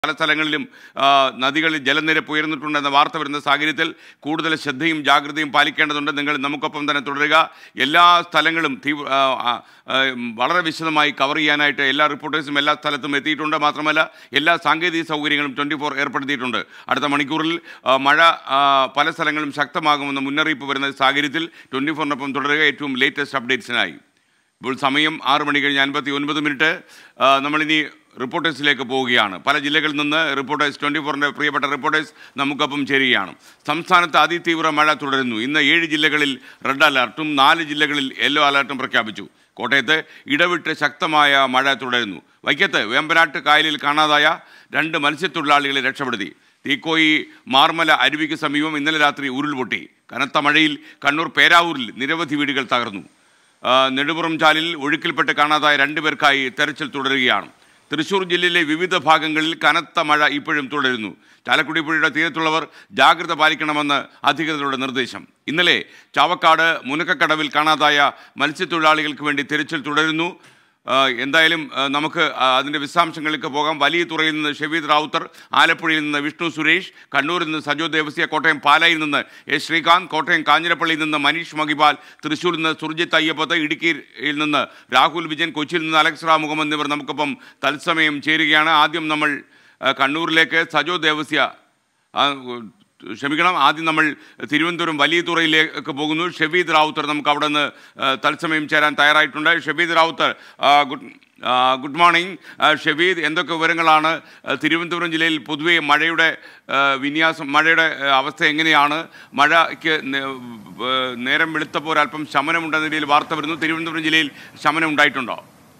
പല സ്ഥലങ്ങളിലും ആ, നദികളിൽ ജലനിരപ്പ് ഉയർന്നിട്ടുണ്ടെന്ന വാർത്ത വരുന്ന സാഹചര്യത്തിൽ കൂടുതൽ ശ്രദ്ധയും ജാഗ്രതയും പാലിക്കേണ്ടതുണ്ട് നിങ്ങൾ നമുക്കൊപ്പം തന്നെ തുടരുക എല്ലാ സ്ഥലങ്ങളും തീവ്ര ആ, ആ, ആ, വളരെ വിശദമായി കവർ ചെയ്യാനായിട്ട് എല്ലാ റിപ്പോർട്ടേഴ്സും എല്ലാ സ്ഥലത്തും എത്തിയിട്ടുണ്ട് മാത്രമല്ല എല്ലാ സാങ്കേതിക സൗകര്യങ്ങളും ട്വൻറ്റി ഫോർ ഏർപ്പെടുത്തിയിട്ടുണ്ട് അടുത്ത മണിക്കൂറിൽ ആ, മഴ ആ, പല സ്ഥലങ്ങളും ശക്തമാകുമെന്ന മുന്നറിയിപ്പ് വരുന്ന സാഹചര്യത്തിൽ ട്വൻറ്റി ഫോറിനൊപ്പം തുടരുക ഏറ്റവും ലേറ്റസ്റ്റ് അപ്ഡേറ്റ്സിനായി ഇപ്പോൾ സമയം ആറ് മണി കഴിഞ്ഞ് അൻപത്തി ഒൻപത് മിനിറ്റ് ആ, നമ്മളിനി റിപ്പോർട്ടേഴ്സിലേക്ക് പോവുകയാണ് പല ജില്ലകളിൽ നിന്ന് റിപ്പോർട്ടേഴ്സ് ട്വൻറ്റി ഫോറിൻ്റെ പ്രിയപ്പെട്ട റിപ്പോർട്ടേഴ്സ് നമുക്കൊപ്പം ചേരുകയാണ് സംസ്ഥാനത്ത് അതിതീവ്ര മഴ തുടരുന്നു ഇന്ന് ഏഴ് ജില്ലകളിൽ റെഡ് അലർട്ടും നാല് ജില്ലകളിൽ യെല്ലോ അലർട്ടും പ്രഖ്യാപിച്ചു കോട്ടയത്ത് ഇടവിട്ട് ശക്തമായ മഴ തുടരുന്നു വൈക്കത്ത് വേമ്പനാട്ട് കായലിൽ കാണാതായ രണ്ട് മത്സ്യത്തൊഴിലാളികളെ രക്ഷപ്പെടുത്തി തീക്കോയി മാർമല അരുവിക്ക് സമീപം ഇന്നലെ രാത്രി ഉരുൾപൊട്ടി കനത്ത മഴയിൽ കണ്ണൂർ പേരാവൂരിൽ നിരവധി വീടുകൾ തകർന്നു ആ, നെടുപുറം ചാലിൽ ഒഴുക്കിൽപ്പെട്ട് കാണാതായ രണ്ടുപേർക്കായി തെരച്ചിൽ തുടരുകയാണ് തൃശൂർ ജില്ലയിലെ വിവിധ ഭാഗങ്ങളിൽ കനത്ത മഴ ഇപ്പോഴും തുടരുന്നു ചാലക്കുടി പുഴയുടെ തീരത്തുള്ളവർ ജാഗ്രത പാലിക്കണമെന്ന് അധികൃതരുടെ നിർദ്ദേശം ഇന്നലെ ചാവക്കാട് മുനക്കക്കടവിൽ കാണാതായ മത്സ്യത്തൊഴിലാളികൾക്ക് വേണ്ടി തിരച്ചിൽ തുടരുന്നു ആ, എന്തായാലും ആ, നമുക്ക് ആ, അതിൻ്റെ വിശദാംശങ്ങളിലേക്ക് പോകാം വലിയ തുറയിൽ നിന്ന് ഷെവീദ് റാവുത്തർ ആലപ്പുഴയിൽ നിന്ന് വിഷ്ണു സുരേഷ് കണ്ണൂരിൽ നിന്ന് സജോ ദേവസ്യ കോട്ടയം പാലായിൽ നിന്ന് എസ് ശ്രീകാന്ത് കോട്ടയം കാഞ്ഞിരപ്പള്ളിയിൽ നിന്ന് മനീഷ് മഹിപാൽ തൃശ്ശൂരിൽ നിന്ന് സുർജിത്ത് അയ്യപ്പത്ത് ഇടുക്കിയിൽ നിന്ന് രാഹുൽ വിജയൻ കൊച്ചിയിൽ നിന്ന് അലക്സ് റാ മുഹമ്മദ് എന്നിവർ നമുക്കൊപ്പം തത്സമയം ചേരുകയാണ് ആദ്യം നമ്മൾ ആ, കണ്ണൂരിലേക്ക് സജോ ദേവസ്യ ആ, ക്ഷമിക്കണം ആദ്യം നമ്മൾ തിരുവനന്തപുരം വലിയ തുറയിലേക്ക് പോകുന്നു ഷെബീദ് റാവുത്തർ നമുക്ക് അവിടെ നിന്ന് ആ, തത്സമയം ചേരാൻ തയ്യാറായിട്ടുണ്ട് ഷെബീദ് റാവുത്തർ ആ, ഗുഡ് ആ, ഗുഡ് മോർണിംഗ് ആ, ഷെബീദ് എന്തൊക്കെ വിവരങ്ങളാണ് ആ, തിരുവനന്തപുരം ജില്ലയിൽ പൊതുവെ മഴയുടെ ആ, വിന്യാസം മഴയുടെ ആ, അവസ്ഥ എങ്ങനെയാണ് മഴയ്ക്ക് നേ- ആ, നേരം വെളുത്തപ്പോൾ അല്പം ശമനമുണ്ടെന്ന രീതിയിൽ വാർത്ത വരുന്നു തിരുവനന്തപുരം ജില്ലയിൽ ശമനം ഉണ്ടായിട്ടുണ്ടോ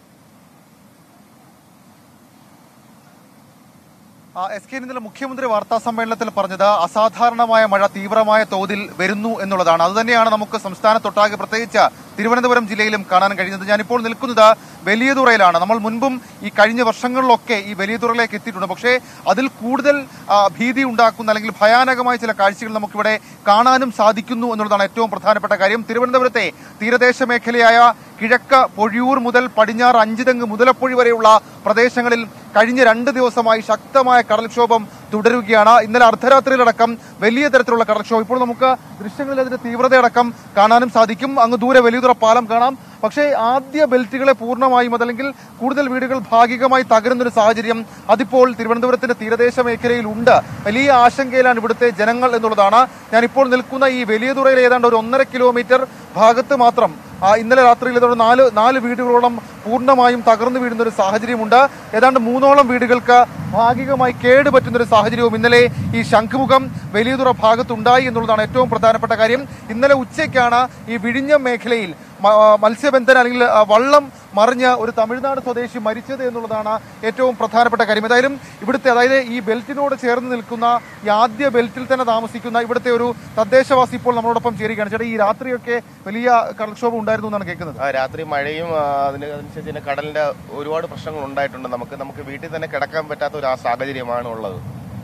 ആ, എസ് കെ ഇന്നലെ മുഖ്യമന്ത്രി വാർത്താ സമ്മേളനത്തിൽ പറഞ്ഞത് അസാധാരണമായ മഴ തീവ്രമായ തോതിൽ വരുന്നു എന്നുള്ളതാണ് അതുതന്നെയാണ് നമുക്ക് സംസ്ഥാനത്തൊട്ടാകെ പ്രത്യേകിച്ച് തിരുവനന്തപുരം ജില്ലയിലും കാണാൻ കഴിയുന്നത് ഞാനിപ്പോൾ നിൽക്കുന്നത് വലിയതുറയിലാണ് നമ്മൾ മുൻപും ഈ കഴിഞ്ഞ വർഷങ്ങളിലൊക്കെ ഈ വലിയതുറയിലേക്ക് എത്തിയിട്ടുണ്ട് പക്ഷേ അതിൽ കൂടുതൽ ആ, ഭീതി ഉണ്ടാക്കുന്ന അല്ലെങ്കിൽ ഭയാനകമായ ചില കാഴ്ചകൾ നമുക്കിവിടെ കാണാനും സാധിക്കുന്നു എന്നുള്ളതാണ് ഏറ്റവും പ്രധാനപ്പെട്ട കാര്യം തിരുവനന്തപുരത്തെ തീരദേശ മേഖലയായ കിഴക്ക് പൊഴിയൂർ മുതൽ പടിഞ്ഞാറ് അഞ്ചുതെങ്ങ് മുതലപ്പൊഴി വരെയുള്ള പ്രദേശങ്ങളിൽ കഴിഞ്ഞ രണ്ട് ദിവസമായി ശക്തമായ കടൽക്ഷോഭം തുടരുകയാണ് ഇന്നലെ അർദ്ധരാത്രിയിലടക്കം വലിയ തരത്തിലുള്ള കടൽക്ഷോഭം ഇപ്പോൾ നമുക്ക് ദൃശ്യങ്ങളിൽ അതിന്റെ തീവ്രതയടക്കം കാണാനും സാധിക്കും അങ്ങ് ദൂരെ വലിയതുറ പാലം കാണാം പക്ഷേ ആദ്യ ബെൽറ്റുകളെ പൂർണ്ണമായും അതല്ലെങ്കിൽ കൂടുതൽ വീടുകൾ ഭാഗികമായി തകരുന്നൊരു സാഹചര്യം അതിപ്പോൾ തിരുവനന്തപുരത്തിന്റെ തീരദേശ മേഖലയിൽ ഉണ്ട് വലിയ ആശങ്കയിലാണ് ഇവിടുത്തെ ജനങ്ങൾ എന്നുള്ളതാണ് ഞാനിപ്പോൾ നിൽക്കുന്ന ഈ വലിയതുറയിൽ ഏതാണ്ട് ഒരു ഒന്നര കിലോമീറ്റർ ഭാഗത്ത് മാത്രം ആ, ഇന്നലെ രാത്രിയിൽ ഏതാണ്ട് നാല് നാല് വീടുകളോളം പൂർണ്ണമായും തകർന്നു വീഴുന്ന ഒരു സാഹചര്യമുണ്ട് ഏതാണ്ട് മൂന്നോളം വീടുകൾക്ക് ഭാഗികമായി കേടുപറ്റുന്ന ഒരു സാഹചര്യവും ഇന്നലെ ഈ ശംഖുമുഖം വലിയതുറ ഭാഗത്തുണ്ടായി എന്നുള്ളതാണ് ഏറ്റവും പ്രധാനപ്പെട്ട കാര്യം ഇന്നലെ ഉച്ചയ്ക്കാണ് ഈ വിഴിഞ്ഞം മേഖലയിൽ മ- ആ, മത്സ്യബന്ധന അല്ലെങ്കിൽ ആ, വള്ളം മറിഞ്ഞ് ഒരു തമിഴ്നാട് സ്വദേശി മരിച്ചത് എന്നുള്ളതാണ് ഏറ്റവും പ്രധാനപ്പെട്ട കാര്യം ഏതായാലും ഇവിടുത്തെ അതായത് ഈ ബെൽറ്റിനോട് ചേർന്ന് നിൽക്കുന്ന ഈ ആദ്യ ബെൽറ്റിൽ തന്നെ താമസിക്കുന്ന ഇവിടുത്തെ ഒരു തദ്ദേശവാസി ഇപ്പോൾ നമ്മളോടൊപ്പം ചേരുകയാണ് ചേട്ടാ ഈ രാത്രിയൊക്കെ വലിയ കടൽക്ഷോഭം ഉണ്ടായിരുന്നു എന്നാണ് കേൾക്കുന്നത് ആ രാത്രി മഴയും ആ, അതിന് അതനുസരിച്ച് തന്നെ കടലിന്റെ ഒരുപാട് പ്രശ്നങ്ങൾ ഉണ്ടായിട്ടുണ്ട് നമുക്ക് നമുക്ക് വീട്ടിൽ തന്നെ കിടക്കാൻ പറ്റാത്ത ഒരു ആ സാഹചര്യമാണ് ഉള്ളത്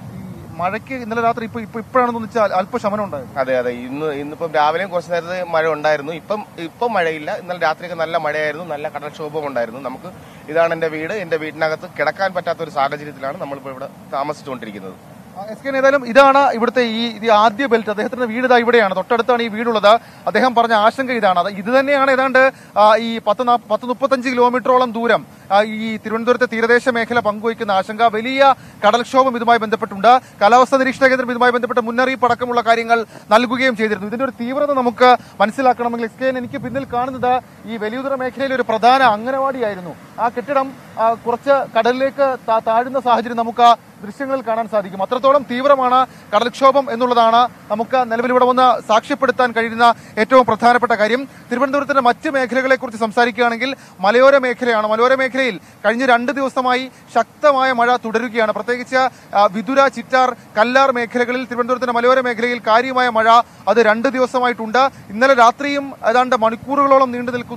ഈ മഴയ്ക്ക് ഇന്നലെ രാത്രി ഇപ്പൊ ഇപ്പൊ ഇപ്പോഴാണെന്ന് വെച്ചാൽ അല്പ ശമനം ഉണ്ടായത് അതെ അതെ ഇന്ന് ഇന്നിപ്പം രാവിലെയും കുറച്ച് നേരത്തെ മഴ ഉണ്ടായിരുന്നു ഇപ്പം ഇപ്പം മഴയില്ല ഇന്നലെ രാത്രിയൊക്കെ നല്ല മഴയായിരുന്നു നല്ല കടൽക്ഷോഭം ഉണ്ടായിരുന്നു നമുക്ക് ഇതാണ് എന്റെ വീട് എന്റെ വീടിനകത്ത് കിടക്കാൻ പറ്റാത്ത ഒരു സാഹചര്യത്തിലാണ് നമ്മളിപ്പോൾ ഇവിടെ താമസിച്ചുകൊണ്ടിരിക്കുന്നത് ആ, എസ് കെ ഏതായാലും ഇതാണ് ഇവിടുത്തെ ഈ ഇത് ആദ്യ ബെൽറ്റ് അദ്ദേഹത്തിന്റെ വീട് ഇതാ ഇവിടെയാണ് തൊട്ടടുത്താണ് ഈ വീടുള്ളത് അദ്ദേഹം പറഞ്ഞ ആശങ്ക ഇതാണ് അത് ഇത് തന്നെയാണ് ഏതാണ്ട് ആ, ഈ പത്ത് നാ- പത്ത് മുപ്പത്തഞ്ച് കിലോമീറ്ററോളം ദൂരം ആ, ഈ തിരുവനന്തപുരത്തെ തീരദേശ മേഖല പങ്കുവയ്ക്കുന്ന ആശങ്ക വലിയ കടൽക്ഷോഭം ഇതുമായി ബന്ധപ്പെട്ടുണ്ട് കാലാവസ്ഥാ നിരീക്ഷണ കേന്ദ്രം ഇതുമായി ബന്ധപ്പെട്ട മുന്നറിയിപ്പ് അടക്കമുള്ള കാര്യങ്ങൾ നൽകുകയും ചെയ്തിരുന്നു ഇതിന്റെ ഒരു തീവ്രത നമുക്ക് മനസ്സിലാക്കണമെങ്കിൽ എസ് കെ എനിക്ക് പിന്നിൽ കാണുന്നത് ഈ വലിയുതറ മേഖലയിലെ ഒരു പ്രധാന അംഗനവാടിയായിരുന്നു ആ കെട്ടിടം ആ, കുറച്ച് കടലിലേക്ക് താ- താഴുന്ന സാഹചര്യം നമുക്ക് ആ ദൃശ്യങ്ങളിൽ കാണാൻ സാധിക്കും അത്രത്തോളം തീവ്രമാണ് കടൽക്ഷോഭം എന്നുള്ളതാണ് നമുക്ക് നിലവിൽ ഇവിടെ വന്ന് സാക്ഷ്യപ്പെടുത്താൻ കഴിയുന്ന ഏറ്റവും പ്രധാനപ്പെട്ട കാര്യം തിരുവനന്തപുരത്തിന്റെ മറ്റ് മേഖലകളെ കുറിച്ച് സംസാരിക്കുകയാണെങ്കിൽ മലയോര മേഖലയാണ് മലയോര മേഖലയിൽ കഴിഞ്ഞ രണ്ട് ദിവസമായി ശക്തമായ മഴ തുടരുകയാണ് പ്രത്യേകിച്ച് ആ, വിതുര ചിറ്റാർ കല്ലാർ മേഖലകളിൽ തിരുവനന്തപുരത്തിന്റെ മലയോര മേഖലയിൽ കാര്യമായ മഴ അത് രണ്ട് ദിവസമായിട്ടുണ്ട് ഇന്നലെ രാത്രിയും ഏതാണ്ട് മണിക്കൂറുകളോളം നീണ്ടു നിൽക്കുന്ന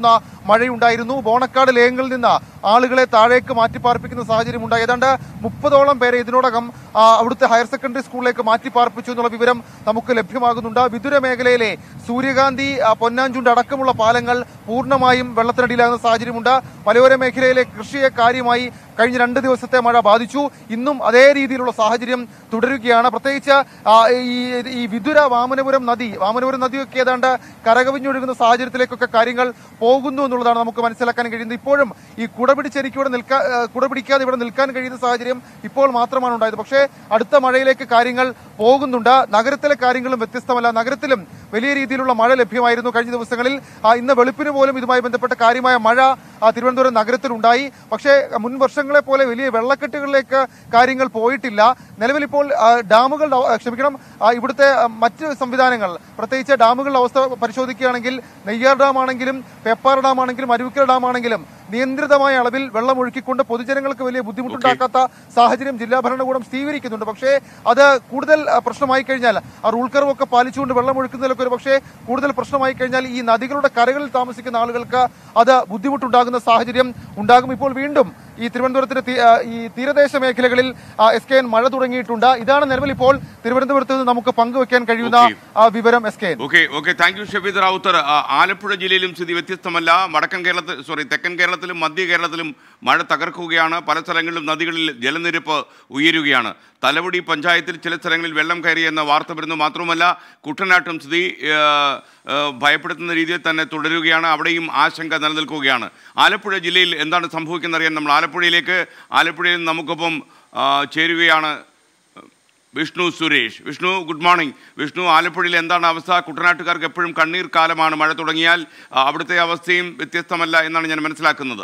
മഴയുണ്ടായിരുന്നു ബോണക്കാട് ലേയങ്ങളിൽ നിന്ന് ആളുകളെ താഴേക്ക് മാറ്റിപ്പാർപ്പിക്കുന്ന സാഹചര്യം ഉണ്ടായി ഏതാണ്ട് മുപ്പതോളം പേരെ ഇതിനോടകം ആ, അവിടുത്തെ ഹയർ സെക്കൻഡറി സ്കൂളിലേക്ക് മാറ്റിപ്പാർപ്പിച്ചു എന്നുള്ള വിവരം നമുക്ക് ലഭ്യമാകുന്നുണ്ട് വിദുര മേഖലയിലെ സൂര്യകാന്തി ആ, പൊന്നാഞ്ചുണ്ട് അടക്കമുള്ള പാലങ്ങൾ പൂർണ്ണമായും വെള്ളത്തിനടിയിലാകുന്ന സാഹചര്യമുണ്ട് മലയോര മേഖലയിലെ കൃഷിയെ കാര്യമായി കഴിഞ്ഞ രണ്ട് ദിവസത്തെ മഴ ബാധിച്ചു ഇന്നും അതേ രീതിയിലുള്ള സാഹചര്യം തുടരുകയാണ് പ്രത്യേകിച്ച് ആ, ഈ ഈ വിതുര വാമനപുരം നദി വാമനപുരം നദിയൊക്കെ ഏതാണ്ട് കരകവിഞ്ഞൊഴുകുന്ന സാഹചര്യത്തിലേക്കൊക്കെ കാര്യങ്ങൾ പോകുന്നു എന്നുള്ളതാണ് നമുക്ക് മനസ്സിലാക്കാൻ കഴിയുന്നത് ഇപ്പോഴും ഈ കുട പിടിച്ചെനിക്ക് ഇവിടെ നിൽക്കാൻ കുട പിടിക്കാതെ ഇവിടെ നിൽക്കാൻ കഴിയുന്ന സാഹചര്യം ഇപ്പോൾ മാത്രമാണ് ഉണ്ടായത് പക്ഷേ അടുത്ത മഴയിലേക്ക് കാര്യങ്ങൾ പോകുന്നുണ്ട് നഗരത്തിലെ കാര്യങ്ങളും വ്യത്യസ്തമല്ല നഗരത്തിലും വലിയ രീതിയിലുള്ള മഴ ലഭ്യമായിരുന്നു കഴിഞ്ഞ ദിവസങ്ങളിൽ ആ, ഇന്ന് വെളുപ്പിന് പോലും ഇതുമായി ബന്ധപ്പെട്ട കാര്യമായ മഴ ആ, തിരുവനന്തപുരം നഗരത്തിലുണ്ടായി പക്ഷേ മുൻ വർഷങ്ങളെ പോലെ വലിയ വെള്ളക്കെട്ടുകളിലേക്ക് കാര്യങ്ങൾ പോയിട്ടില്ല നിലവിൽ ഇപ്പോൾ ആ, ഡാമുകളുടെ അവ- ക്ഷമിക്കണം ആ, ഇവിടുത്തെ ആ, മറ്റ് സംവിധാനങ്ങൾ പ്രത്യേകിച്ച് ഡാമുകളുടെ അവസ്ഥ പരിശോധിക്കുകയാണെങ്കിൽ നെയ്യാർ ഡാം ആണെങ്കിലും പേപ്പാർ ഡാം ആണെങ്കിലും അരുവിക്കര ഡാം ആണെങ്കിലും നിയന്ത്രിതമായ അളവിൽ വെള്ളം ഒഴുക്കിക്കൊണ്ട് പൊതുജനങ്ങൾക്ക് വലിയ ബുദ്ധിമുട്ടുണ്ടാക്കാത്ത സാഹചര്യം ജില്ലാ ഭരണകൂടം സ്വീകരിക്കുന്നുണ്ട് പക്ഷേ അത് കൂടുതൽ ആ, പ്രശ്നമായി കഴിഞ്ഞാൽ ആ റൂൾ കർവ് ഒക്കെ പാലിച്ചുകൊണ്ട് വെള്ളം ഒഴുക്കുന്നതിലൊക്കെ ഒരു പക്ഷേ കൂടുതൽ പ്രശ്നമായി കഴിഞ്ഞാൽ ഈ നദികളുടെ കരകളിൽ താമസിക്കുന്ന ആളുകൾക്ക് അത് ബുദ്ധിമുട്ടുണ്ടാകുന്ന സാഹചര്യം ഉണ്ടാകും ഇപ്പോൾ വീണ്ടും ഈ തിരുവനന്തപുരത്തിന്റെ തീ- ആ, ഈ തീരദേശ മേഖലകളിൽ എസ് കെ എൻ മഴ തുടങ്ങിയിട്ടുണ്ട് ഇതാണ് നിലവിൽ ഇപ്പോൾ തിരുവനന്തപുരത്ത് നിന്ന് നമുക്ക് പങ്കുവെക്കാൻ കഴിയുന്ന Okay. ആ, വിവരം S K N okay okay thank you Shafeed Rawther ആ, ആലപ്പുഴ ജില്ലയിലും സ്ഥിതി വ്യത്യസ്തമല്ല വടക്കൻ കേരളത്തിൽ സോറി തെക്കൻ കേരളത്തിലും മധ്യ കേരളത്തിലും മഴ തകർക്കുകയാണ് പല സ്ഥലങ്ങളിലും നദികളിൽ ജലനിരപ്പ് ഉയരുകയാണ് തലവടി പഞ്ചായത്തിൽ ചില സ്ഥലങ്ങളിൽ വെള്ളം കയറി എന്ന വാർത്ത വരുന്നു മാത്രമല്ല കുട്ടനാട്ടും സ്ഥിതി ആ, ആ, ഭയപ്പെടുത്തുന്ന രീതിയിൽ തന്നെ തുടരുകയാണ് അവിടെയും ആശങ്ക നിലനിൽക്കുകയാണ് ആലപ്പുഴ ജില്ലയിൽ എന്താണ് സംഭവിക്കുന്നത് അറിയാൻ നമ്മൾ ആലപ്പുഴയിലേക്ക് ആലപ്പുഴയിൽ നമുക്കൊപ്പം ആ, ചേരുകയാണ് വിഷ്ണു സുരേഷ് വിഷ്ണു ഗുഡ് മോർണിംഗ് വിഷ്ണു ആലപ്പുഴയിൽ എന്താണ് അവസ്ഥ കുട്ടനാട്ടുകാർക്ക് എപ്പോഴും കണ്ണീർ കാലമാണ് മഴ തുടങ്ങിയാൽ ആ, അവിടുത്തെ അവസ്ഥയും വ്യത്യസ്തമല്ല എന്നാണ് ഞാൻ മനസ്സിലാക്കുന്നത്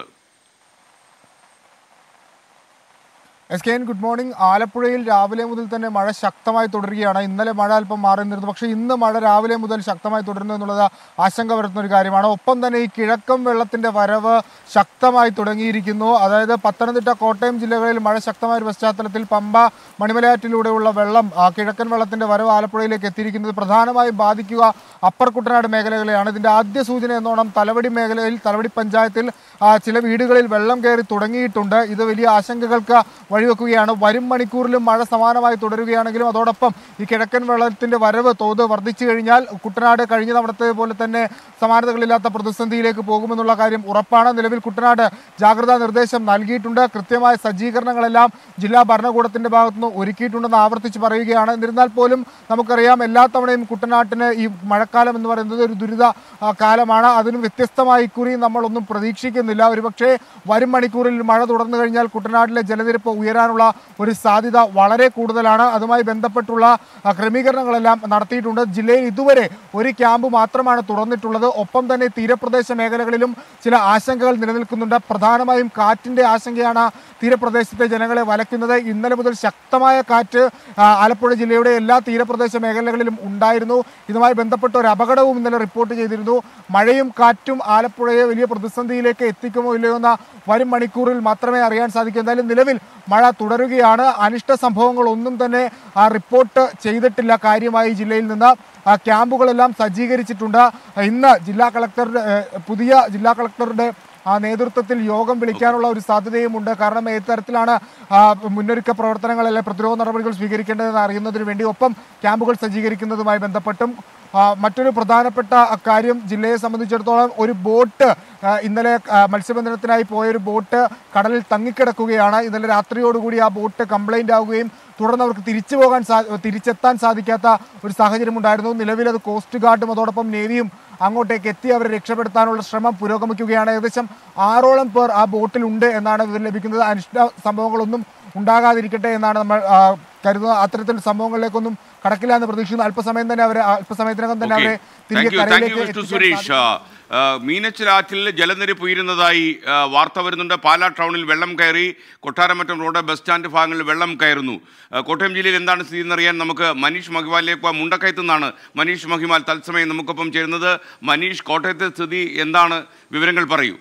S K N good morning ആലപ്പുഴയിൽ രാവിലെ മുതൽ തന്നെ മഴ ശക്തമായി തുടരുകയാണ് ഇന്നലെ മഴ അല്പം മാറി നിന്നിരുന്നു പക്ഷേ ഇന്ന് മഴ രാവിലെ മുതൽ ശക്തമായി തുടരുന്നു എന്നുള്ളത് ആശങ്ക വരുത്തുന്ന ഒരു കാര്യമാണ് ഒപ്പം തന്നെ ഈ കിഴക്കൻ വെള്ളത്തിന്റെ വരവ് ശക്തമായി തുടങ്ങിയിരിക്കുന്നു അതായത് പത്തനംതിട്ട കോട്ടയം ജില്ലകളിൽ മഴ ശക്തമായ ഒരു പശ്ചാത്തലത്തിൽ പമ്പ മണിമലയാറ്റിലൂടെയുള്ള വെള്ളം ആ കിഴക്കൻ വെള്ളത്തിന്റെ വരവ് ആലപ്പുഴയിലേക്ക് എത്തിയിരിക്കുന്നത് പ്രധാനമായും ബാധിക്കുക അപ്പർ കുട്ടനാട് മേഖലകളെയാണ് ഇതിന്റെ ആദ്യ സൂചന എന്നോണം തലവടി മേഖലയിൽ തലവടി പഞ്ചായത്തിൽ ആ, ചില വീടുകളിൽ വെള്ളം കയറി തുടങ്ങിയിട്ടുണ്ട് ഇത് വലിയ ആശങ്കകൾക്ക് വഴിവെക്കുകയാണ് വരും മണിക്കൂറിലും മഴ സമാനമായി തുടരുകയാണെങ്കിലും അതോടൊപ്പം ഈ കിഴക്കൻ വെള്ളത്തിന്റെ വരവ് തോത് വർദ്ധിച്ചു കഴിഞ്ഞാൽ കുട്ടനാട് കഴിഞ്ഞ തവണത്തെ പോലെ തന്നെ സമാനതകളില്ലാത്ത പ്രതിസന്ധിയിലേക്ക് പോകുമെന്നുള്ള കാര്യം ഉറപ്പാണ് നിലവിൽ കുട്ടനാട് ജാഗ്രതാ നിർദ്ദേശം നൽകിയിട്ടുണ്ട് കൃത്യമായ സജ്ജീകരണങ്ങളെല്ലാം ജില്ലാ ഭരണകൂടത്തിന്റെ ഭാഗത്തുനിന്ന് ഒരുക്കിയിട്ടുണ്ടെന്ന് ആവർത്തിച്ച് പറയുകയാണ് എന്നിരുന്നാൽ പോലും നമുക്കറിയാം എല്ലാ തവണയും കുട്ടനാട്ടിന് ഈ മഴക്കാലം എന്ന് പറയുന്നത് ഒരു ദുരിത ആ, കാലമാണ് അതിന് വ്യത്യസ്തമായി ഇക്കുറി നമ്മളൊന്നും പ്രതീക്ഷിക്കുന്നില്ല ഒരുപക്ഷെ വരും മണിക്കൂറിൽ മഴ തുടർന്നു കഴിഞ്ഞാൽ കുട്ടനാട്ടിലെ ജലനിരപ്പ് ഉയരാനുള്ള ഒരു സാധ്യത വളരെ കൂടുതലാണ് അതുമായി ബന്ധപ്പെട്ടുള്ള ആ, ക്രമീകരണങ്ങളെല്ലാം നടത്തിയിട്ടുണ്ട് ജില്ലയിൽ ഇതുവരെ ഒരു ക്യാമ്പ് മാത്രമാണ് തുറന്നിട്ടുള്ളത് ഒപ്പം തന്നെ തീരപ്രദേശ മേഖലകളിലും ചില ആശങ്കകൾ നിലനിൽക്കുന്നുണ്ട് പ്രധാനമായും കാറ്റിന്റെ ആശങ്കയാണ് തീരപ്രദേശത്തെ ജനങ്ങളെ വലയ്ക്കുന്നത് ഇന്നലെ മുതൽ ശക്തമായ കാറ്റ് ആ, ആലപ്പുഴ ജില്ലയുടെ എല്ലാ തീരപ്രദേശ മേഖലകളിലും ഉണ്ടായിരുന്നു ഇതുമായി ബന്ധപ്പെട്ട ഒരു അപകടവും ഇന്നലെ റിപ്പോർട്ട് ചെയ്തിരുന്നു മഴയും കാറ്റും ആലപ്പുഴയെ വലിയ പ്രതിസന്ധിയിലേക്ക് എത്തിക്കുമോ ഇല്ലയോ എന്ന വരും മണിക്കൂറിൽ മാത്രമേ അറിയാൻ സാധിക്കൂ എന്തായാലും നിലവിൽ മഴ തുടരുകയാണ് അനിഷ്ട സംഭവങ്ങളൊന്നും തന്നെ ആ റിപ്പോർട്ട് ചെയ്തിട്ടില്ല കാര്യമായി ജില്ലയിൽ നിന്ന് ആ ക്യാമ്പുകളെല്ലാം സജ്ജീകരിച്ചിട്ടുണ്ട് ഇന്ന് ജില്ലാ കളക്ടറുടെ ഏഹ്, പുതിയ ജില്ലാ കളക്ടറുടെ ആ നേതൃത്വത്തിൽ യോഗം വിളിക്കാനുള്ള ഒരു സാധ്യതയുമുണ്ട് കാരണം ഏത് തരത്തിലാണ് ആ, മുന്നൊരുക്ക പ്രവർത്തനങ്ങളല്ലെ പ്രതിരോധ നടപടികൾ സ്വീകരിക്കേണ്ടതെന്ന് അറിയുന്നതിന് വേണ്ടി ഒപ്പം ക്യാമ്പുകൾ സജ്ജീകരിക്കുന്നതുമായി ബന്ധപ്പെട്ടും ആ, മറ്റൊരു പ്രധാനപ്പെട്ട കാര്യം ജില്ലയെ സംബന്ധിച്ചിടത്തോളം ഒരു ബോട്ട് ആ, ഇന്നലെ ആ, മത്സ്യബന്ധനത്തിനായി പോയ ഒരു ബോട്ട് കടലിൽ തങ്ങിക്കിടക്കുകയാണ് ഇന്നലെ രാത്രിയോടുകൂടി ആ ബോട്ട് കംപ്ലൈന്റ് ആവുകയും തുടർന്ന് അവർക്ക് തിരിച്ചു പോകാൻ സാ തിരിച്ചെത്താൻ സാധിക്കാത്ത ഒരു സാഹചര്യം ഉണ്ടായിരുന്നു നിലവിൽ അത് കോസ്റ്റ് ഗാർഡും അതോടൊപ്പം നേവിയും അങ്ങോട്ടേക്ക് എത്തി അവരെ രക്ഷപ്പെടുത്താനുള്ള ശ്രമം പുരോഗമിക്കുകയാണ് ഏകദേശം ആറോളം പേർ ആ ബോട്ടിൽ ഉണ്ട് എന്നാണ് വിവരം ലഭിക്കുന്നത് അനിഷ്ട സംഭവങ്ങളൊന്നും ഉണ്ടാകാതിരിക്കട്ടെ എന്നാണ് നമ്മൾ ആ, കരുതുന്നത് അത്തരത്തിൽ സംഭവങ്ങളിലേക്കൊന്നും കടക്കില്ല എന്ന് പ്രതീക്ഷിക്കുന്നു അല്പസമയം തന്നെ അവരെ അല്പസമയത്തിനകം തന്നെ അവരെ തിരികെ താങ്ക് യു താങ്ക് യു കരയിലേക്ക് വിഷ്ണു എത്തിക്കാൻ സുരേഷ് സാധിക്കും. ആ, മീനച്ചിലാറ്റിൽ ജലനിരപ്പ് ഉയരുന്നതായി ആ, വാർത്ത വരുന്നുണ്ട് പാലാ ടൗണിൽ വെള്ളം കയറി കൊട്ടാരമറ്റം റോഡ് ബസ് സ്റ്റാൻഡ് ഭാഗങ്ങളിൽ വെള്ളം കയറുന്നു ആ, കോട്ടയം ജില്ലയിൽ എന്താണ് സ്ഥിതി എന്നറിയാൻ നമുക്ക് മനീഷ് മഹിമാലിലേക്ക് പോകാം മുണ്ടക്കയത്തു നിന്നാണ് മനീഷ് മഹിമാൽ തത്സമയം നമുക്കൊപ്പം ചേരുന്നത് മനീഷ് കോട്ടയത്തെ സ്ഥിതി എന്താണ് വിവരങ്ങൾ പറയൂ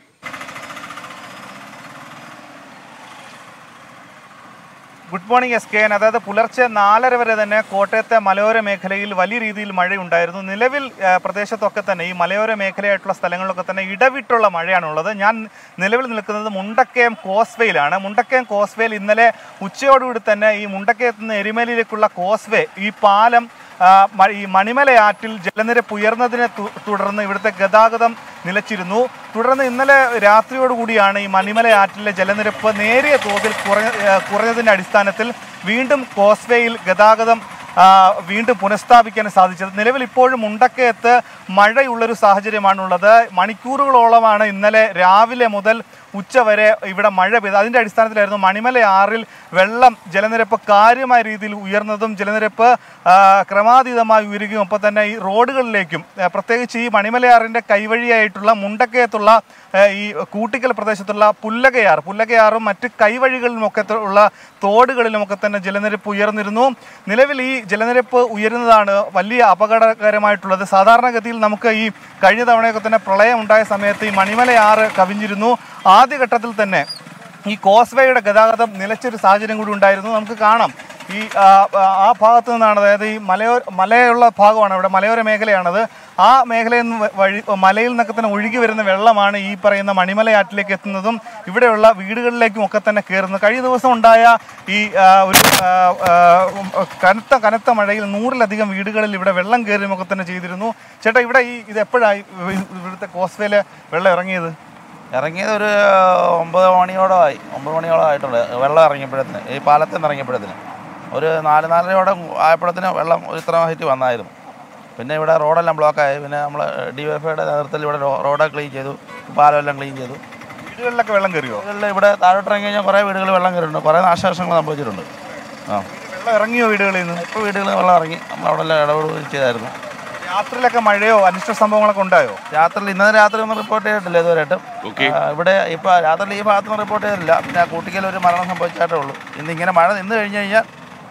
good morning S K N അതായത് പുലർച്ചെ നാലര വരെ തന്നെ കോട്ടയത്തെ മലയോര മേഖലയിൽ വലിയ രീതിയിൽ മഴയുണ്ടായിരുന്നു നിലവിൽ ആ, പ്രദേശത്തൊക്കെ തന്നെ ഈ മലയോര മേഖലയായിട്ടുള്ള സ്ഥലങ്ങളിലൊക്കെ തന്നെ ഇടവിട്ടുള്ള മഴയാണുള്ളത് ഞാൻ നിലവിൽ നിൽക്കുന്നത് മുണ്ടക്കയം കോസ്വേയിലാണ് മുണ്ടക്കയം കോസ്വേയിൽ ഇന്നലെ ഉച്ചയോടുകൂടി തന്നെ ഈ മുണ്ടക്കയത്ത് നിന്ന് എരുമേലിയിലേക്കുള്ള കോസ്വേ ഈ പാലം ആ, മ- ഈ മണിമലയാറ്റിൽ ജലനിരപ്പ് ഉയർന്നതിനെ തു- തുടർന്ന് ഇവിടുത്തെ ഗതാഗതം നിലച്ചിരുന്നു തുടർന്ന് ഇന്നലെ രാത്രിയോടുകൂടിയാണ് ഈ മണിമലയാറ്റിലെ ജലനിരപ്പ് നേരിയ തോതിൽ കുറഞ്ഞ ആ, കുറഞ്ഞതിന്റെ അടിസ്ഥാനത്തിൽ വീണ്ടും കോസ്വേയിൽ ഗതാഗതം ആ, വീണ്ടും പുനഃസ്ഥാപിക്കാൻ സാധിച്ചത് നിലവിൽ ഇപ്പോഴും മുണ്ടക്കയത്ത് മഴയുള്ളൊരു സാഹചര്യമാണുള്ളത് മണിക്കൂറുകളോളമാണ് ഇന്നലെ രാവിലെ മുതൽ ഉച്ചവരെ ഇവിടെ മഴ പെയ്ത് അതിൻ്റെ അടിസ്ഥാനത്തിലായിരുന്നു മണിമല ആറിൽ വെള്ളം ജലനിരപ്പ് കാര്യമായ രീതിയിൽ ഉയർന്നതും ജലനിരപ്പ് ആ, ക്രമാതീതമായി ഉയരുകയും ഒപ്പം തന്നെ ഈ റോഡുകളിലേക്കും ആ, പ്രത്യേകിച്ച് ഈ മണിമലയാറിൻ്റെ കൈവഴിയായിട്ടുള്ള മുണ്ടക്കയത്തുള്ള ആ, ഈ കൂട്ടിക്കൽ പ്രദേശത്തുള്ള പുല്ലകയാർ പുല്ലകയാറും മറ്റ് കൈവഴികളിലുമൊക്കെ ത- ഉള്ള തോടുകളിലുമൊക്കെ തന്നെ ജലനിരപ്പ് ഉയർന്നിരുന്നു നിലവിൽ ഈ ജലനിരപ്പ് ഉയരുന്നതാണ് വലിയ അപകടകരമായിട്ടുള്ളത് സാധാരണഗതിയിൽ നമുക്ക് ഈ കഴിഞ്ഞ തവണയൊക്കെ തന്നെ പ്രളയം ഉണ്ടായ സമയത്ത് ഈ മണിമലയാറ് കവിഞ്ഞിരുന്നു ആദ്യഘട്ടത്തിൽ തന്നെ ഈ കോസ്വേയുടെ ഗതാഗതം നിലച്ചൊരു സാഹചര്യം കൂടി ഉണ്ടായിരുന്നു നമുക്ക് കാണാം ഈ ആ, ആ ഭാഗത്തു നിന്നാണ് അതായത് ഈ മലയോര മലയുള്ള ഭാഗമാണ് ഇവിടെ മലയോര മേഖലയാണത് ആ മേഖലയിൽ നിന്ന് വ- വഴി മലയിൽ നിന്നൊക്കെ തന്നെ ഒഴുകി വരുന്ന വെള്ളമാണ് ഈ പറയുന്ന മണിമലയാറ്റിലേക്ക് എത്തുന്നതും ഇവിടെയുള്ള വീടുകളിലേക്കും ഒക്കെ തന്നെ കയറുന്നത് കഴിഞ്ഞ ദിവസം ഉണ്ടായ ഈ ആ, ഒരു ആ, ആ, ഉം, കനത്ത കനത്ത മഴയിൽ നൂറിലധികം വീടുകളിൽ ഇവിടെ വെള്ളം കയറുകയും ഒക്കെ തന്നെ ചെയ്തിരുന്നു ചേട്ടാ ഇവിടെ ഈ ഇത് എപ്പോഴായി ഇവിടുത്തെ കോസ്വേയില് വെള്ളം ഇറങ്ങിയത് ഇറങ്ങിയത് ഒരു ഒമ്പത് മണിയോളം ആയി ഒമ്പത് മണിയോളം ആയിട്ടുണ്ട് വെള്ളം ഇറങ്ങിയപ്പോഴത്തിന് ഈ പാലത്തിൽ നിന്ന് ഇറങ്ങിയപ്പോഴത്തിന് ഒരു നാല് നാലരയോടെ ആയപ്പോഴത്തിന് വെള്ളം ഒരു ഇത്ര ഹൈറ്റ് വന്നായിരുന്നു പിന്നെ ഇവിടെ റോഡെല്ലാം ബ്ലോക്കായി പിന്നെ നമ്മൾ ഡി എഫ് ഐയുടെ നേതൃത്വത്തിൽ ഇവിടെ റോ- റോഡ് ക്ലീൻ ചെയ്തു പാലമെല്ലാം ക്ലീൻ ചെയ്തു വീടുകളിലൊക്കെ വെള്ളം കയറിയോ വീടുകളിൽ ഇവിടെ താഴോട്ട് ഇറങ്ങി കഴിഞ്ഞാൽ കുറേ വീടുകൾ വെള്ളം കയറിയിട്ടുണ്ട് കുറേ നാശനഷ്ടങ്ങൾ സംഭവിച്ചിട്ടുണ്ട് ആ വെള്ളം ഇറങ്ങിയോ വീടുകളിൽ നിന്ന് ഇപ്പോൾ വീടുകളിൽ വെള്ളം ഇറങ്ങി നമ്മൾ അവിടെ എല്ലാം ഇടപെടുകയും ചെയ്തായിരുന്നു രാത്രിയിലൊക്കെ മഴയോ അനിഷ്ട സംഭവങ്ങളൊക്കെ ഉണ്ടായോ രാത്രിയിൽ ഇന്നലെ രാത്രി ഒന്നും റിപ്പോർട്ട് ചെയ്തിട്ടില്ല ഇതുവരെയായിട്ടും Okay. ആ, ഇവിടെ ഇപ്പോൾ രാത്രിയിൽ ഈ ഭാഗത്തൊന്നും റിപ്പോർട്ട് ചെയ്തിട്ടില്ല പിന്നെ കൂട്ടിക്കൽ ഒരു മരണം സംഭവിച്ചായിട്ടേ ഉള്ളൂ ഇന്ന് ഇങ്ങനെ മഴ നിന്ന് കഴിഞ്ഞ് കഴിഞ്ഞാൽ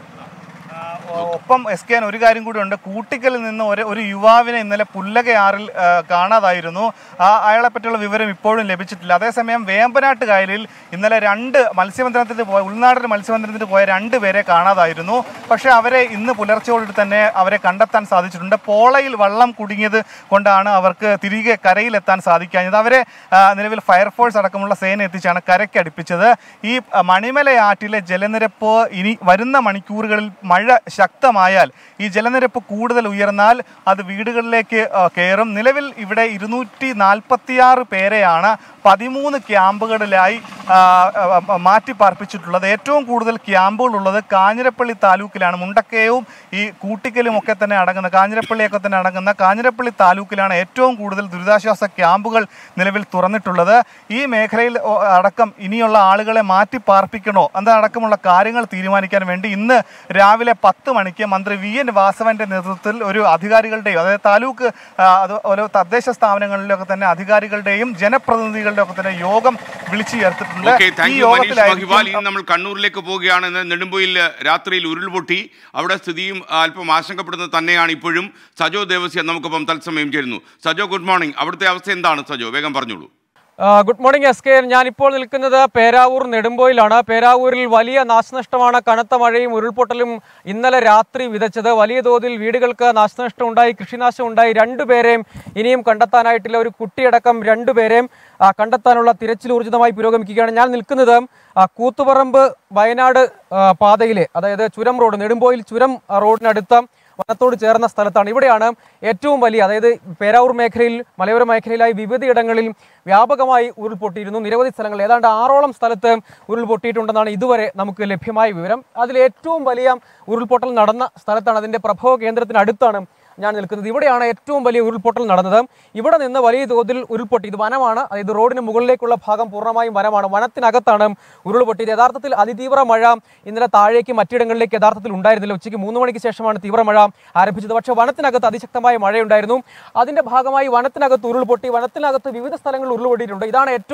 ഒപ്പം എസ് കെ ഒരു കാര്യം കൂടി ഉണ്ട് കൂട്ടിക്കലിൽ നിന്ന് ഒരു ഒരു യുവാവിനെ ഇന്നലെ പുല്ലകയാറിൽ ആ, കാണാതായിരുന്നു ആ അയാളെ പറ്റിയുള്ള വിവരം ഇപ്പോഴും ലഭിച്ചിട്ടില്ല അതേസമയം വേമ്പനാട്ട് കായലിൽ ഇന്നലെ രണ്ട് മത്സ്യബന്ധനത്തിന് പോയ ഉൾനാടൻ മത്സ്യബന്ധനത്തിന് പോയ രണ്ട് പേരെ കാണാതായിരുന്നു പക്ഷേ അവരെ ഇന്ന് പുലർച്ചയോടെ തന്നെ അവരെ കണ്ടെത്താൻ സാധിച്ചിട്ടുണ്ട് പോളയിൽ വള്ളം കുടുങ്ങിയത് കൊണ്ടാണ് അവർക്ക് തിരികെ കരയിലെത്താൻ സാധിക്കാഞ്ഞത് അവരെ ആ, നിലവിൽ ഫയർഫോഴ്സ് അടക്കമുള്ള സേന എത്തിച്ചാണ് കരയ്ക്ക് അടുപ്പിച്ചത് ഈ ആ, മണിമലയാറ്റിലെ ജലനിരപ്പ് ഇനി വരുന്ന മണിക്കൂറുകളിൽ മഴ ശക്തമായാൽ ഈ ജലനിരപ്പ് കൂടുതൽ ഉയർന്നാൽ അത് വീടുകളിലേക്ക് ആ, കയറും നിലവിൽ ഇവിടെ ഇരുന്നൂറ്റി നാൽപ്പത്തിയാറ് പേരെയാണ് പതിമൂന്ന് ക്യാമ്പുകളിലായി ആ, ആ, മാറ്റി പാർപ്പിച്ചിട്ടുള്ളത് ഏറ്റവും കൂടുതൽ ക്യാമ്പുകൾ ഉള്ളത് കാഞ്ഞിരപ്പള്ളി താലൂക്കിലാണ് മുണ്ടക്കയവും ഈ കൂട്ടിക്കലും ഒക്കെ തന്നെ അടങ്ങുന്ന കാഞ്ഞിരപ്പള്ളിയൊക്കെ തന്നെ അടങ്ങുന്ന കാഞ്ഞിരപ്പള്ളി താലൂക്കിലാണ് ഏറ്റവും കൂടുതൽ ദുരിതാശ്വാസ ക്യാമ്പുകൾ നിലവിൽ തുറന്നിട്ടുള്ളത് ഈ മേഖലയിൽ ഓ, അടക്കം ഇനിയുള്ള ആളുകളെ മാറ്റി പാർപ്പിക്കണോ എന്നതടക്കമുള്ള കാര്യങ്ങൾ തീരുമാനിക്കാൻ വേണ്ടി ഇന്ന് രാവിലെ പത്ത് മണിക്ക് മന്ത്രി വി എൻ വാസവന്റെ നേതൃത്വത്തിൽ ഒരു അധികാരികളുടെയും അതായത് താലൂക്ക് ആ, അതുപോലെ തദ്ദേശ സ്ഥാപനങ്ങളിലൊക്കെ തന്നെ അധികാരികളുടെയും ജനപ്രതിനിധികളുടെയും ഒക്കെ തന്നെ യോഗം വിളിച്ചു ചേർത്തിട്ടുണ്ട് ഓക്കെ താങ്ക് ഈ യു മനീഷ് മഹിവാൽ യോഗത്തിലായിരിക്കും ഇനി നമ്മൾ കണ്ണൂരിലേക്ക് പോവുകയാണ് ഇന്ന് നെടുമ്പൊയിൽ രാത്രിയിൽ ഉരുൾപൊട്ടി അവിടെ സ്ഥിതിയും അല്പം ആശങ്കപ്പെടുന്നത് തന്നെയാണ് ഇപ്പോഴും സജോ ദേവസ്യ നമുക്കൊപ്പം തത്സമയം ചേരുന്നു സജോ ഗുഡ് മോർണിംഗ് അവിടുത്തെ അവസ്ഥ എന്താണ് സജോ വേഗം പറഞ്ഞോളൂ ആ, ഗുഡ് മോർണിംഗ് എസ് കെ ഞാനിപ്പോൾ നിൽക്കുന്നത് പേരാവൂർ നെടുമ്പോയിലാണ് പേരാവൂരിൽ വലിയ നാശനഷ്ടമാണ് കനത്ത മഴയും ഉരുൾപൊട്ടലും ഇന്നലെ രാത്രി വിതച്ചത് വലിയ തോതിൽ വീടുകൾക്ക് നാശനഷ്ടം ഉണ്ടായി കൃഷിനാശം ഉണ്ടായി രണ്ടുപേരെയും ഇനിയും കണ്ടെത്താനായിട്ടില്ല ഒരു കുട്ടിയടക്കം രണ്ടുപേരെയും ആ, കണ്ടെത്താനുള്ള തിരച്ചിൽ ഊർജിതമായി പുരോഗമിക്കുകയാണ് ഞാൻ നിൽക്കുന്നത് ആ, കൂത്തുപറമ്പ് വയനാട് ആ, പാതയിലെ അതായത് ചുരം റോഡ് നെടുമ്പോയിൽ ചുരം ആ, റോഡിനടുത്ത വനത്തോട് ചേർന്ന സ്ഥലത്താണ് ഇവിടെയാണ് ഏറ്റവും വലിയ അതായത് പേരാവൂർ മേഖലയിൽ മലയോര മേഖലയിലായി വിവിധയിടങ്ങളിൽ വ്യാപകമായി ഉരുൾപൊട്ടിയിരുന്നു നിരവധി സ്ഥലങ്ങൾ ഏതാണ്ട് ആറോളം സ്ഥലത്ത് ഉരുൾപൊട്ടിയിട്ടുണ്ടെന്നാണ് ഇതുവരെ നമുക്ക് ലഭ്യമായ വിവരം അതിൽ ഏറ്റവും വലിയ ഉരുൾപൊട്ടൽ നടന്ന സ്ഥലത്താണ് അതിൻ്റെ പ്രഭവ കേന്ദ്രത്തിനടുത്താണ് ഞാൻ നിൽക്കുന്നത് ഇവിടെയാണ് ഏറ്റവും വലിയ ഉരുൾപൊട്ടൽ നടന്നത് ഇവിടെ നിന്ന് വലിയ തോതിൽ ഉരുൾപൊട്ടി ഇത് വനമാണ് അതായത് റോഡിന് മുകളിലേക്കുള്ള ഭാഗം പൂർണ്ണമായും വനമാണ് വനത്തിനകത്താണ് ഉരുൾപൊട്ടിയത് യഥാർത്ഥത്തിൽ അതിതീവ്ര മഴ ഇന്നലെ താഴേക്ക് മറ്റിടങ്ങളിലേക്ക് യഥാർത്ഥത്തിൽ ഉണ്ടായിരുന്നില്ല ഉച്ചയ്ക്ക് മൂന്ന് മണിക്ക് ശേഷമാണ് തീവ്രമഴ ആരംഭിച്ചത് പക്ഷേ വനത്തിനകത്ത് അതിശക്തമായ മഴയുണ്ടായിരുന്നു അതിന്റെ ഭാഗമായി വനത്തിനകത്ത് ഉരുൾപൊട്ടി വനത്തിനകത്ത് വിവിധ സ്ഥലങ്ങളിൽ ഉരുൾപൊട്ടിയിട്ടുണ്ട് ഇതാണ് ഏറ്റവും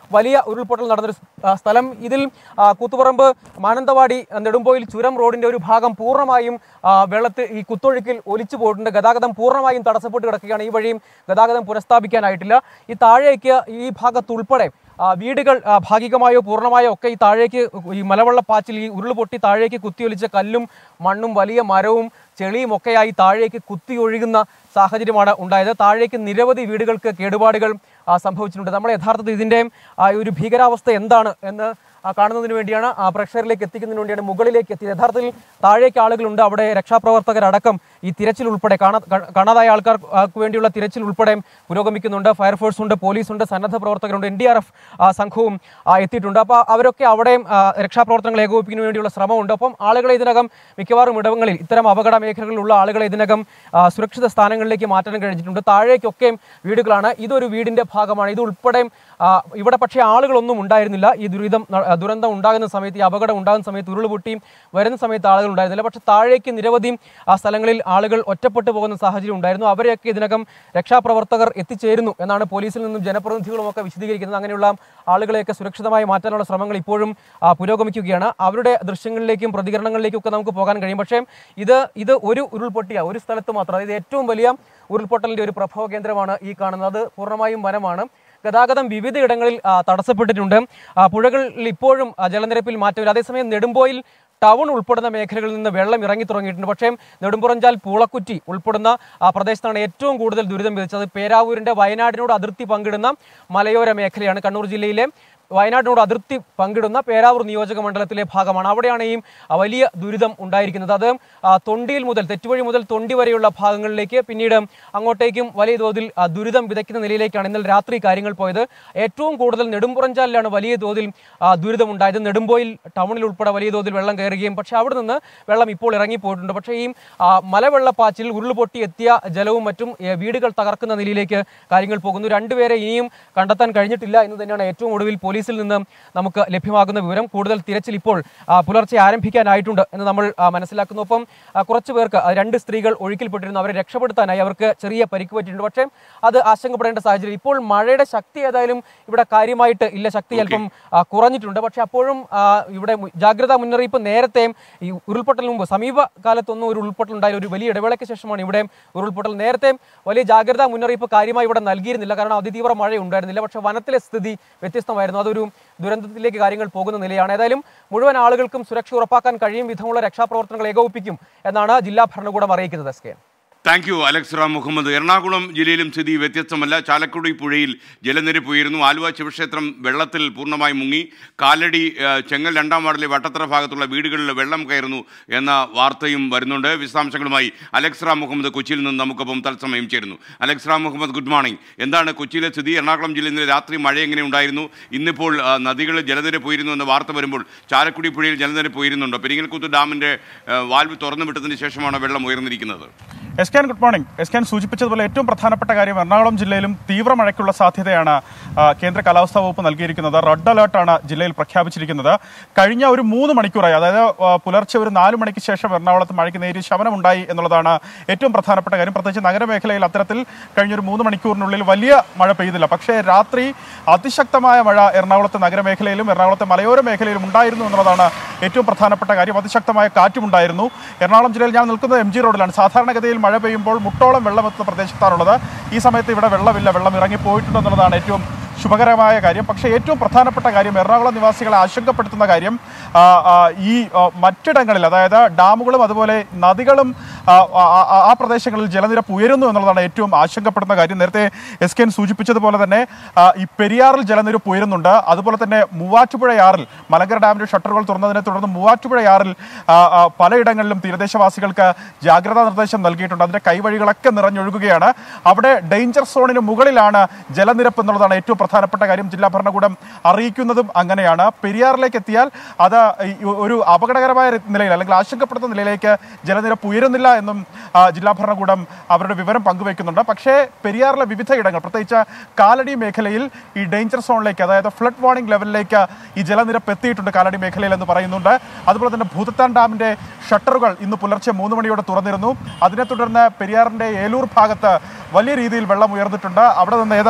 വലിയ ഉരുൾപൊട്ടൽ നടന്നൊരു സ്- ആ, സ്ഥലം ഇതിൽ ആ, കൂത്തുപറമ്പ് മാനന്തവാടി ആ, നെടുമ്പോയിൽ ചുരം റോഡിന്റെ ഒരു ഭാഗം പൂർണ്ണമായും ആ, വെള്ളത്തിൽ ഈ കുത്തൊഴുക്കിൽ ഒലിച്ചു പോയിട്ടുണ്ട് ഗതാഗതം പൂർണ്ണമായും തടസ്സപ്പെട്ട് കിടക്കുകയാണ് ഈ വഴിയും ഗതാഗതം പുനഃസ്ഥാപിക്കാനായിട്ടില്ല ഈ താഴേക്ക് ഈ ഭാഗത്തുൾപ്പെടെ ആ, വീടുകൾ ആ, ഭാഗികമായോ പൂർണ്ണമായോ ഒക്കെ ഈ താഴേക്ക് ഈ മലവെള്ളപ്പാച്ചിൽ ഈ ഉരുൾ പൊട്ടി താഴേക്ക് കുത്തിയൊലിച്ച കല്ലും മണ്ണും വലിയ മരവും ചെളിയും ഒക്കെയായി താഴേക്ക് കുത്തി ഒഴുകുന്ന സാഹചര്യമാണ് ഉണ്ടായത് താഴേക്ക് നിരവധി വീടുകൾക്ക് കേടുപാടുകൾ ആ, സംഭവിച്ചിട്ടുണ്ട് നമ്മൾ യഥാർത്ഥത്തിൽ ഇതിൻ്റെ ആ, ഒരു ഭീകരാവസ്ഥ എന്താണ് എന്ന് ആ, കാണുന്നതിന് വേണ്ടിയാണ് ആ, പ്രേക്ഷകരിലേക്ക് എത്തിക്കുന്നതിന് വേണ്ടിയാണ് മുകളിലേക്ക് എത്തിയത് യഥാർത്ഥത്തിൽ താഴേക്ക് ആളുകളുണ്ട് അവിടെ രക്ഷാപ്രവർത്തകരടക്കം ഈ തിരച്ചിൽ ഉൾപ്പെടെ കാണാ ക- കാണാതായ ആൾക്കാർക്ക് വേണ്ടിയുള്ള തിരച്ചിൽ ഉൾപ്പെടെ പുരോഗമിക്കുന്നുണ്ട് ഫയർഫോഴ്സ് ഉണ്ട് പോലീസ് ഉണ്ട് സന്നദ്ധ പ്രവർത്തകരുണ്ട് എൻ ഡി ആർ എഫ് സംഘവും ആ, എത്തിയിട്ടുണ്ട് അപ്പോൾ അവരൊക്കെ അവിടെയും ആ, രക്ഷാപ്രവർത്തനങ്ങൾ ഏകോപിപ്പിക്കുന്നതിന് വേണ്ടിയുള്ള ശ്രമമുണ്ട് അപ്പം ആളുകളെ ഇതിനകം മിക്കവാറും ഇടങ്ങളിൽ ഇത്തരം അപകട മേഖലകളിലുള്ള ആളുകളെ ഇതിനകം ആ, സുരക്ഷിത സ്ഥാനങ്ങളിലേക്ക് മാറ്റാൻ കഴിഞ്ഞിട്ടുണ്ട് താഴേക്കൊക്കെയും വീടുകളാണ് ഇതൊരു വീടിന്റെ ഭാഗമാണ് ഇത് ഉൾപ്പെടെ ആ, ഇവിടെ പക്ഷേ ആളുകളൊന്നും ഉണ്ടായിരുന്നില്ല ഈ ദുരിതം ന- ആ, ദുരന്തം ഉണ്ടാകുന്ന സമയത്ത് ഈ അപകടം ഉണ്ടാകുന്ന സമയത്ത് ഉരുൾപൊട്ടി വരുന്ന സമയത്ത് ആളുകൾ ഉണ്ടായിരുന്നില്ല പക്ഷേ താഴേക്ക് നിരവധി ആ സ്ഥലങ്ങളിൽ ആളുകൾ ഒറ്റപ്പെട്ടു പോകുന്ന സാഹചര്യം ഉണ്ടായിരുന്നു അവരെയൊക്കെ ഇതിനകം രക്ഷാപ്രവർത്തകർ എത്തിച്ചേരുന്നു എന്നാണ് പോലീസിൽ നിന്നും ജനപ്രതിനിധികളും ഒക്കെ വിശദീകരിക്കുന്നത് അങ്ങനെയുള്ള ആളുകളെയൊക്കെ സുരക്ഷിതമായി മാറ്റാനുള്ള ശ്രമങ്ങൾ ഇപ്പോഴും ആ, പുരോഗമിക്കുകയാണ് അവരുടെ ദൃശ്യങ്ങളിലേക്കും പ്രതികരണങ്ങളിലേക്കും ഒക്കെ നമുക്ക് പോകാൻ കഴിയും പക്ഷേ ഇത് ഇത് ഒരു ഉരുൾപൊട്ടിയ ഒരു സ്ഥലത്ത് മാത്രം അതായത് ഏറ്റവും വലിയ ഉരുൾപൊട്ടലിന്റെ ഒരു പ്രഭവ കേന്ദ്രമാണ് ഈ കാണുന്നത് അത് പൂർണ്ണമായും വനമാണ് ഗതാഗതം വിവിധയിടങ്ങളിൽ ആ, തടസ്സപ്പെട്ടിട്ടുണ്ട് ആ, പുഴകളിൽ ഇപ്പോഴും ആ, ജലനിരപ്പിൽ മാറ്റമില്ല അതേസമയം നെടുമ്പോയിൽ ടൗൺ ഉൾപ്പെടുന്ന മേഖലകളിൽ നിന്ന് വെള്ളം ഇറങ്ങി തുടങ്ങിയിട്ടുണ്ട് പക്ഷേ നെടുമ്പുറഞ്ചാൽ പൂളക്കുറ്റി ഉൾപ്പെടുന്ന ആ പ്രദേശത്താണ് ഏറ്റവും കൂടുതൽ ദുരിതം വിധിച്ചത് പേരാവൂരിന്റെ വയനാടിനോട് അതിർത്തി പങ്കിടുന്ന മലയോര മേഖലയാണ് കണ്ണൂർ ജില്ലയിലെ വയനാടിനോട് അതിർത്തി പങ്കിടുന്ന പേരാവൂർ നിയോജക മണ്ഡലത്തിലെ ഭാഗമാണ് അവിടെയാണ് ഈ ആ, വലിയ ദുരിതം ഉണ്ടായിരിക്കുന്നത് അത് ആ, തൊണ്ടിയിൽ മുതൽ തെറ്റുവഴി മുതൽ തൊണ്ടി വരെയുള്ള ഭാഗങ്ങളിലേക്ക് പിന്നീട് അങ്ങോട്ടേക്കും വലിയ തോതിൽ ആ, ദുരിതം വിതയ്ക്കുന്ന നിലയിലേക്കാണ് ഇന്നലെ രാത്രി കാര്യങ്ങൾ പോയത് ഏറ്റവും കൂടുതൽ നെടുമ്പുറഞ്ചാലിലാണ് വലിയ തോതിൽ ആ, ദുരിതമുണ്ടായത് നെടുമ്പോയിൽ ടൗണിൽ ഉൾപ്പെടെ വലിയ തോതിൽ വെള്ളം കയറുകയും പക്ഷേ അവിടെ നിന്ന് വെള്ളം ഇപ്പോൾ ഇറങ്ങിപ്പോയിട്ടുണ്ട് പക്ഷേ ഈ ആ, മലവെള്ളപ്പാച്ചിൽ ഉരുൾപൊട്ടി എത്തിയ ജലവും മറ്റും ഏ, വീടുകൾ തകർക്കുന്ന നിലയിലേക്ക് കാര്യങ്ങൾ പോകുന്നു രണ്ടുപേരെ ഇനിയും കണ്ടെത്താൻ കഴിഞ്ഞിട്ടില്ല എന്ന് തന്നെയാണ് ഏറ്റവും ഒടുവിൽ പോലീസിൽ നിന്ന് നമുക്ക് ലഭ്യമാകുന്ന വിവരം കൂടുതൽ തിരച്ചിൽ ഇപ്പോൾ ആ, പുലർച്ചെ ആരംഭിക്കാനായിട്ടുണ്ട് എന്ന് നമ്മൾ ആ, മനസ്സിലാക്കുന്നു ഒപ്പം ആ, കുറച്ച് പേർക്ക് ആ, രണ്ട് സ്ത്രീകൾ ഒഴുക്കിൽപ്പെട്ടിരുന്നു അവരെ രക്ഷപ്പെടുത്താനായി അവർക്ക് ചെറിയ പരിക്ക് പറ്റിയിട്ടുണ്ട് പക്ഷേ അത് ആശങ്കപ്പെടേണ്ട സാഹചര്യം ഇപ്പോൾ മഴയുടെ ശക്തി ഏതായാലും ഇവിടെ കാര്യമായിട്ട് ഇല്ല ശക്തി അല്പം ആ, കുറഞ്ഞിട്ടുണ്ട് പക്ഷേ അപ്പോഴും ആ, ഇവിടെ മു- ജാഗ്രതാ മുന്നറിയിപ്പ് നേരത്തെ ഈ ഉരുൾപൊട്ടലിന് മുമ്പ് സമീപകാലത്തൊന്നും ഒരു ഉരുൾപൊട്ടൽ ഉണ്ടായ ഒരു വലിയ ഇടവേളയ്ക്ക് ശേഷമാണ് ഇവിടെ ഉരുൾപൊട്ടൽ നേരത്തെ വലിയ ജാഗ്രതാ മുന്നറിയിപ്പ് കാര്യമായി ഇവിടെ നൽകിയിരുന്നില്ല കാരണം അതിതീവ്ര മഴ ഉണ്ടായിരുന്നില്ല പക്ഷേ വനത്തിലെ സ്ഥിതി വ്യത്യസ്തമായിരുന്നു അതൊരു ദുരന്തത്തിലേക്ക് കാര്യങ്ങൾ പോകുന്ന നിലയാണ് ഏതായാലും മുഴുവൻ ആളുകൾക്കും സുരക്ഷ ഉറപ്പാക്കാൻ കഴിയും വിധമുള്ള രക്ഷാപ്രവർത്തനങ്ങൾ ഏകോപിപ്പിക്കും എന്നാണ് ജില്ലാ ഭരണകൂടം അറിയിക്കുന്നത് S K thank you Alex Ram Muhammad Ernakulam ജില്ലയിലും സ്ഥിതി വ്യത്യസ്തമല്ല ചാലക്കുടി പുഴയിൽ ജലനിരപ്പ് ഉയരുന്നു ആലുവ ശിവക്ഷേത്രം വെള്ളത്തിൽ പൂർണ്ണമായി മുങ്ങി കാലടി ആ, ചെങ്ങൽ രണ്ടാം വാർഡിലെ വട്ടത്തറ ഭാഗത്തുള്ള വീടുകളിൽ വെള്ളം കയറുന്നു എന്ന വാർത്തയും വരുന്നുണ്ട് വിശദാംശങ്ങളുമായി അലക്സ് റാം മുഹമ്മദ് കൊച്ചിയിൽ നിന്ന് നമുക്കൊപ്പം തത്സമയം ചേരുന്നു Alex Ram Muhammad good morning എന്താണ് കൊച്ചിയിലെ സ്ഥിതി എറണാകുളം ജില്ലയിൽ ഇന്നലെ രാത്രി മഴ എങ്ങനെ ഉണ്ടായിരുന്നു ഇന്നിപ്പോൾ ആ, നദികളിൽ ജലനിരപ്പ് ഉയരുന്നു എന്ന വാർത്ത വരുമ്പോൾ ചാലക്കുടി പുഴയിൽ ജലനിരപ്പ് ഉയരുന്നുണ്ടോ പെരിങ്ങൽക്കുത്ത് ഡാമിൻ്റെ ആ, വാൽവ് തുറന്നു വിട്ടതിന് ശേഷമാണ് വെള്ളം ഉയർന്നിരിക്കുന്നത് S ken good morning S ken സൂചിപ്പിച്ചതുപോലെ ഏറ്റവും പ്രധാനപ്പെട്ട കാര്യം എറണാകുളം ജില്ലയിലും തീവ്ര മഴയ്ക്കുള്ള സാധ്യതയാണ് ആ, കേന്ദ്ര കാലാവസ്ഥാ വകുപ്പ് നൽകിയിരിക്കുന്നത് റെഡ് അലേർട്ടാണ് ജില്ലയിൽ പ്രഖ്യാപിച്ചിരിക്കുന്നത് കഴിഞ്ഞ ഒരു മൂന്ന് മണിക്കൂറായി അതായത് ആ, പുലർച്ചെ ഒരു നാല് മണിക്ക് ശേഷം എറണാകുളത്ത് മഴയ്ക്ക് നേരിയ ശമനമുണ്ടായി എന്നുള്ളതാണ് ഏറ്റവും പ്രധാനപ്പെട്ട കാര്യം പ്രത്യേകിച്ച് നഗരമേഖലയിൽ അത്തരത്തിൽ കഴിഞ്ഞൊരു മൂന്ന് മണിക്കൂറിനുള്ളിൽ വലിയ മഴ പെയ്തില്ല പക്ഷേ രാത്രി അതിശക്തമായ മഴ എറണാകുളത്തെ നഗരമേഖലയിലും എറണാകുളത്തെ മലയോര മേഖലയിലും ഉണ്ടായിരുന്നു എന്നുള്ളതാണ് ഏറ്റവും പ്രധാനപ്പെട്ട കാര്യം അതിശക്തമായ കാറ്റുമുണ്ടായിരുന്നു എറണാകുളം ജില്ലയിൽ ഞാൻ നിൽക്കുന്നത് എം ജി റോഡിലാണ് സാധാരണഗതിയിൽ മഴ പെയ്യുമ്പോൾ മുട്ടോളം വെള്ളമെത്തുന്ന പ്രദേശത്താണുള്ളത് ഈ സമയത്ത് ഇവിടെ വെള്ളമില്ല വെള്ളം ഇറങ്ങിപ്പോയിട്ടുണ്ടെന്നുള്ളതാണ് ഏറ്റവും ശുഭകരമായ കാര്യം പക്ഷേ ഏറ്റവും പ്രധാനപ്പെട്ട കാര്യം എറണാകുളം നിവാസികളെ ആശങ്കപ്പെടുത്തുന്ന കാര്യം ആ, ആ, ഈ ആ, മറ്റിടങ്ങളിൽ അതായത് ഡാമുകളും അതുപോലെ നദികളും ആ, ആ, ആ, ആ പ്രദേശങ്ങളിൽ ജലനിരപ്പ് ഉയരുന്നു എന്നുള്ളതാണ് ഏറ്റവും ആശങ്കപ്പെടുന്ന കാര്യം നേരത്തെ എസ് കെൻ സൂചിപ്പിച്ചതുപോലെ തന്നെ ആ, ഈ പെരിയാറിൽ ജലനിരപ്പ് ഉയരുന്നുണ്ട് അതുപോലെ തന്നെ മൂവാറ്റുപുഴയാറിൽ മലങ്കര ഡാമിന്റെ ഷട്ടറുകൾ തുറന്നതിനെ തുടർന്ന് മൂവാറ്റുപുഴയാറിൽ ആ, ആ, പലയിടങ്ങളിലും തീരദേശവാസികൾക്ക് ജാഗ്രതാ നിർദ്ദേശം നൽകിയിട്ടുണ്ട് അതിന്റെ കൈവഴികളൊക്കെ നിറഞ്ഞൊഴുകുകയാണ് അവിടെ ഡേഞ്ചർ സോണിന് മുകളിലാണ് ജലനിരപ്പ് എന്നുള്ളതാണ് ഏറ്റവും പ്രധാനപ്പെട്ട കാര്യം ജില്ലാ ഭരണകൂടം അറിയിക്കുന്നതും അങ്ങനെയാണ് പെരിയാറിലേക്ക് എത്തിയാൽ അത് ഈ ഒരു അപകടകരമായ നിലയിൽ അല്ലെങ്കിൽ ആശങ്കപ്പെടുത്തുന്ന നിലയിലേക്ക് ജലനിരപ്പ് ഉയരുന്നില്ല എന്നും ആ, ജില്ലാ ഭരണകൂടം അവരുടെ വിവരം പങ്കുവയ്ക്കുന്നുണ്ട് പക്ഷേ പെരിയാറിലെ വിവിധ ഇടങ്ങൾ പ്രത്യേകിച്ച് കാലടി മേഖലയിൽ ഈ ഡേഞ്ചർ സോണിലേക്ക് അതായത് ഫ്ലഡ് വാർണിംഗ് ലെവലിലേക്ക് ഈ ജലനിരപ്പ് എത്തിയിട്ടുണ്ട് കാലടി മേഖലയിൽ എന്ന് പറയുന്നുണ്ട് അതുപോലെ തന്നെ ഭൂതത്താൻ ഡാമിന്റെ ഷട്ടറുകൾ ഇന്ന് പുലർച്ചെ മൂന്ന് മണിയോടെ തുറന്നിരുന്നു അതിനെ തുടർന്ന് പെരിയാറിന്റെ ഏലൂർ ഭാഗത്ത് വലിയ രീതിയിൽ വെള്ളം ഉയർന്നിട്ടുണ്ട് അവിടെ നിന്ന് ഏതാണ്ട്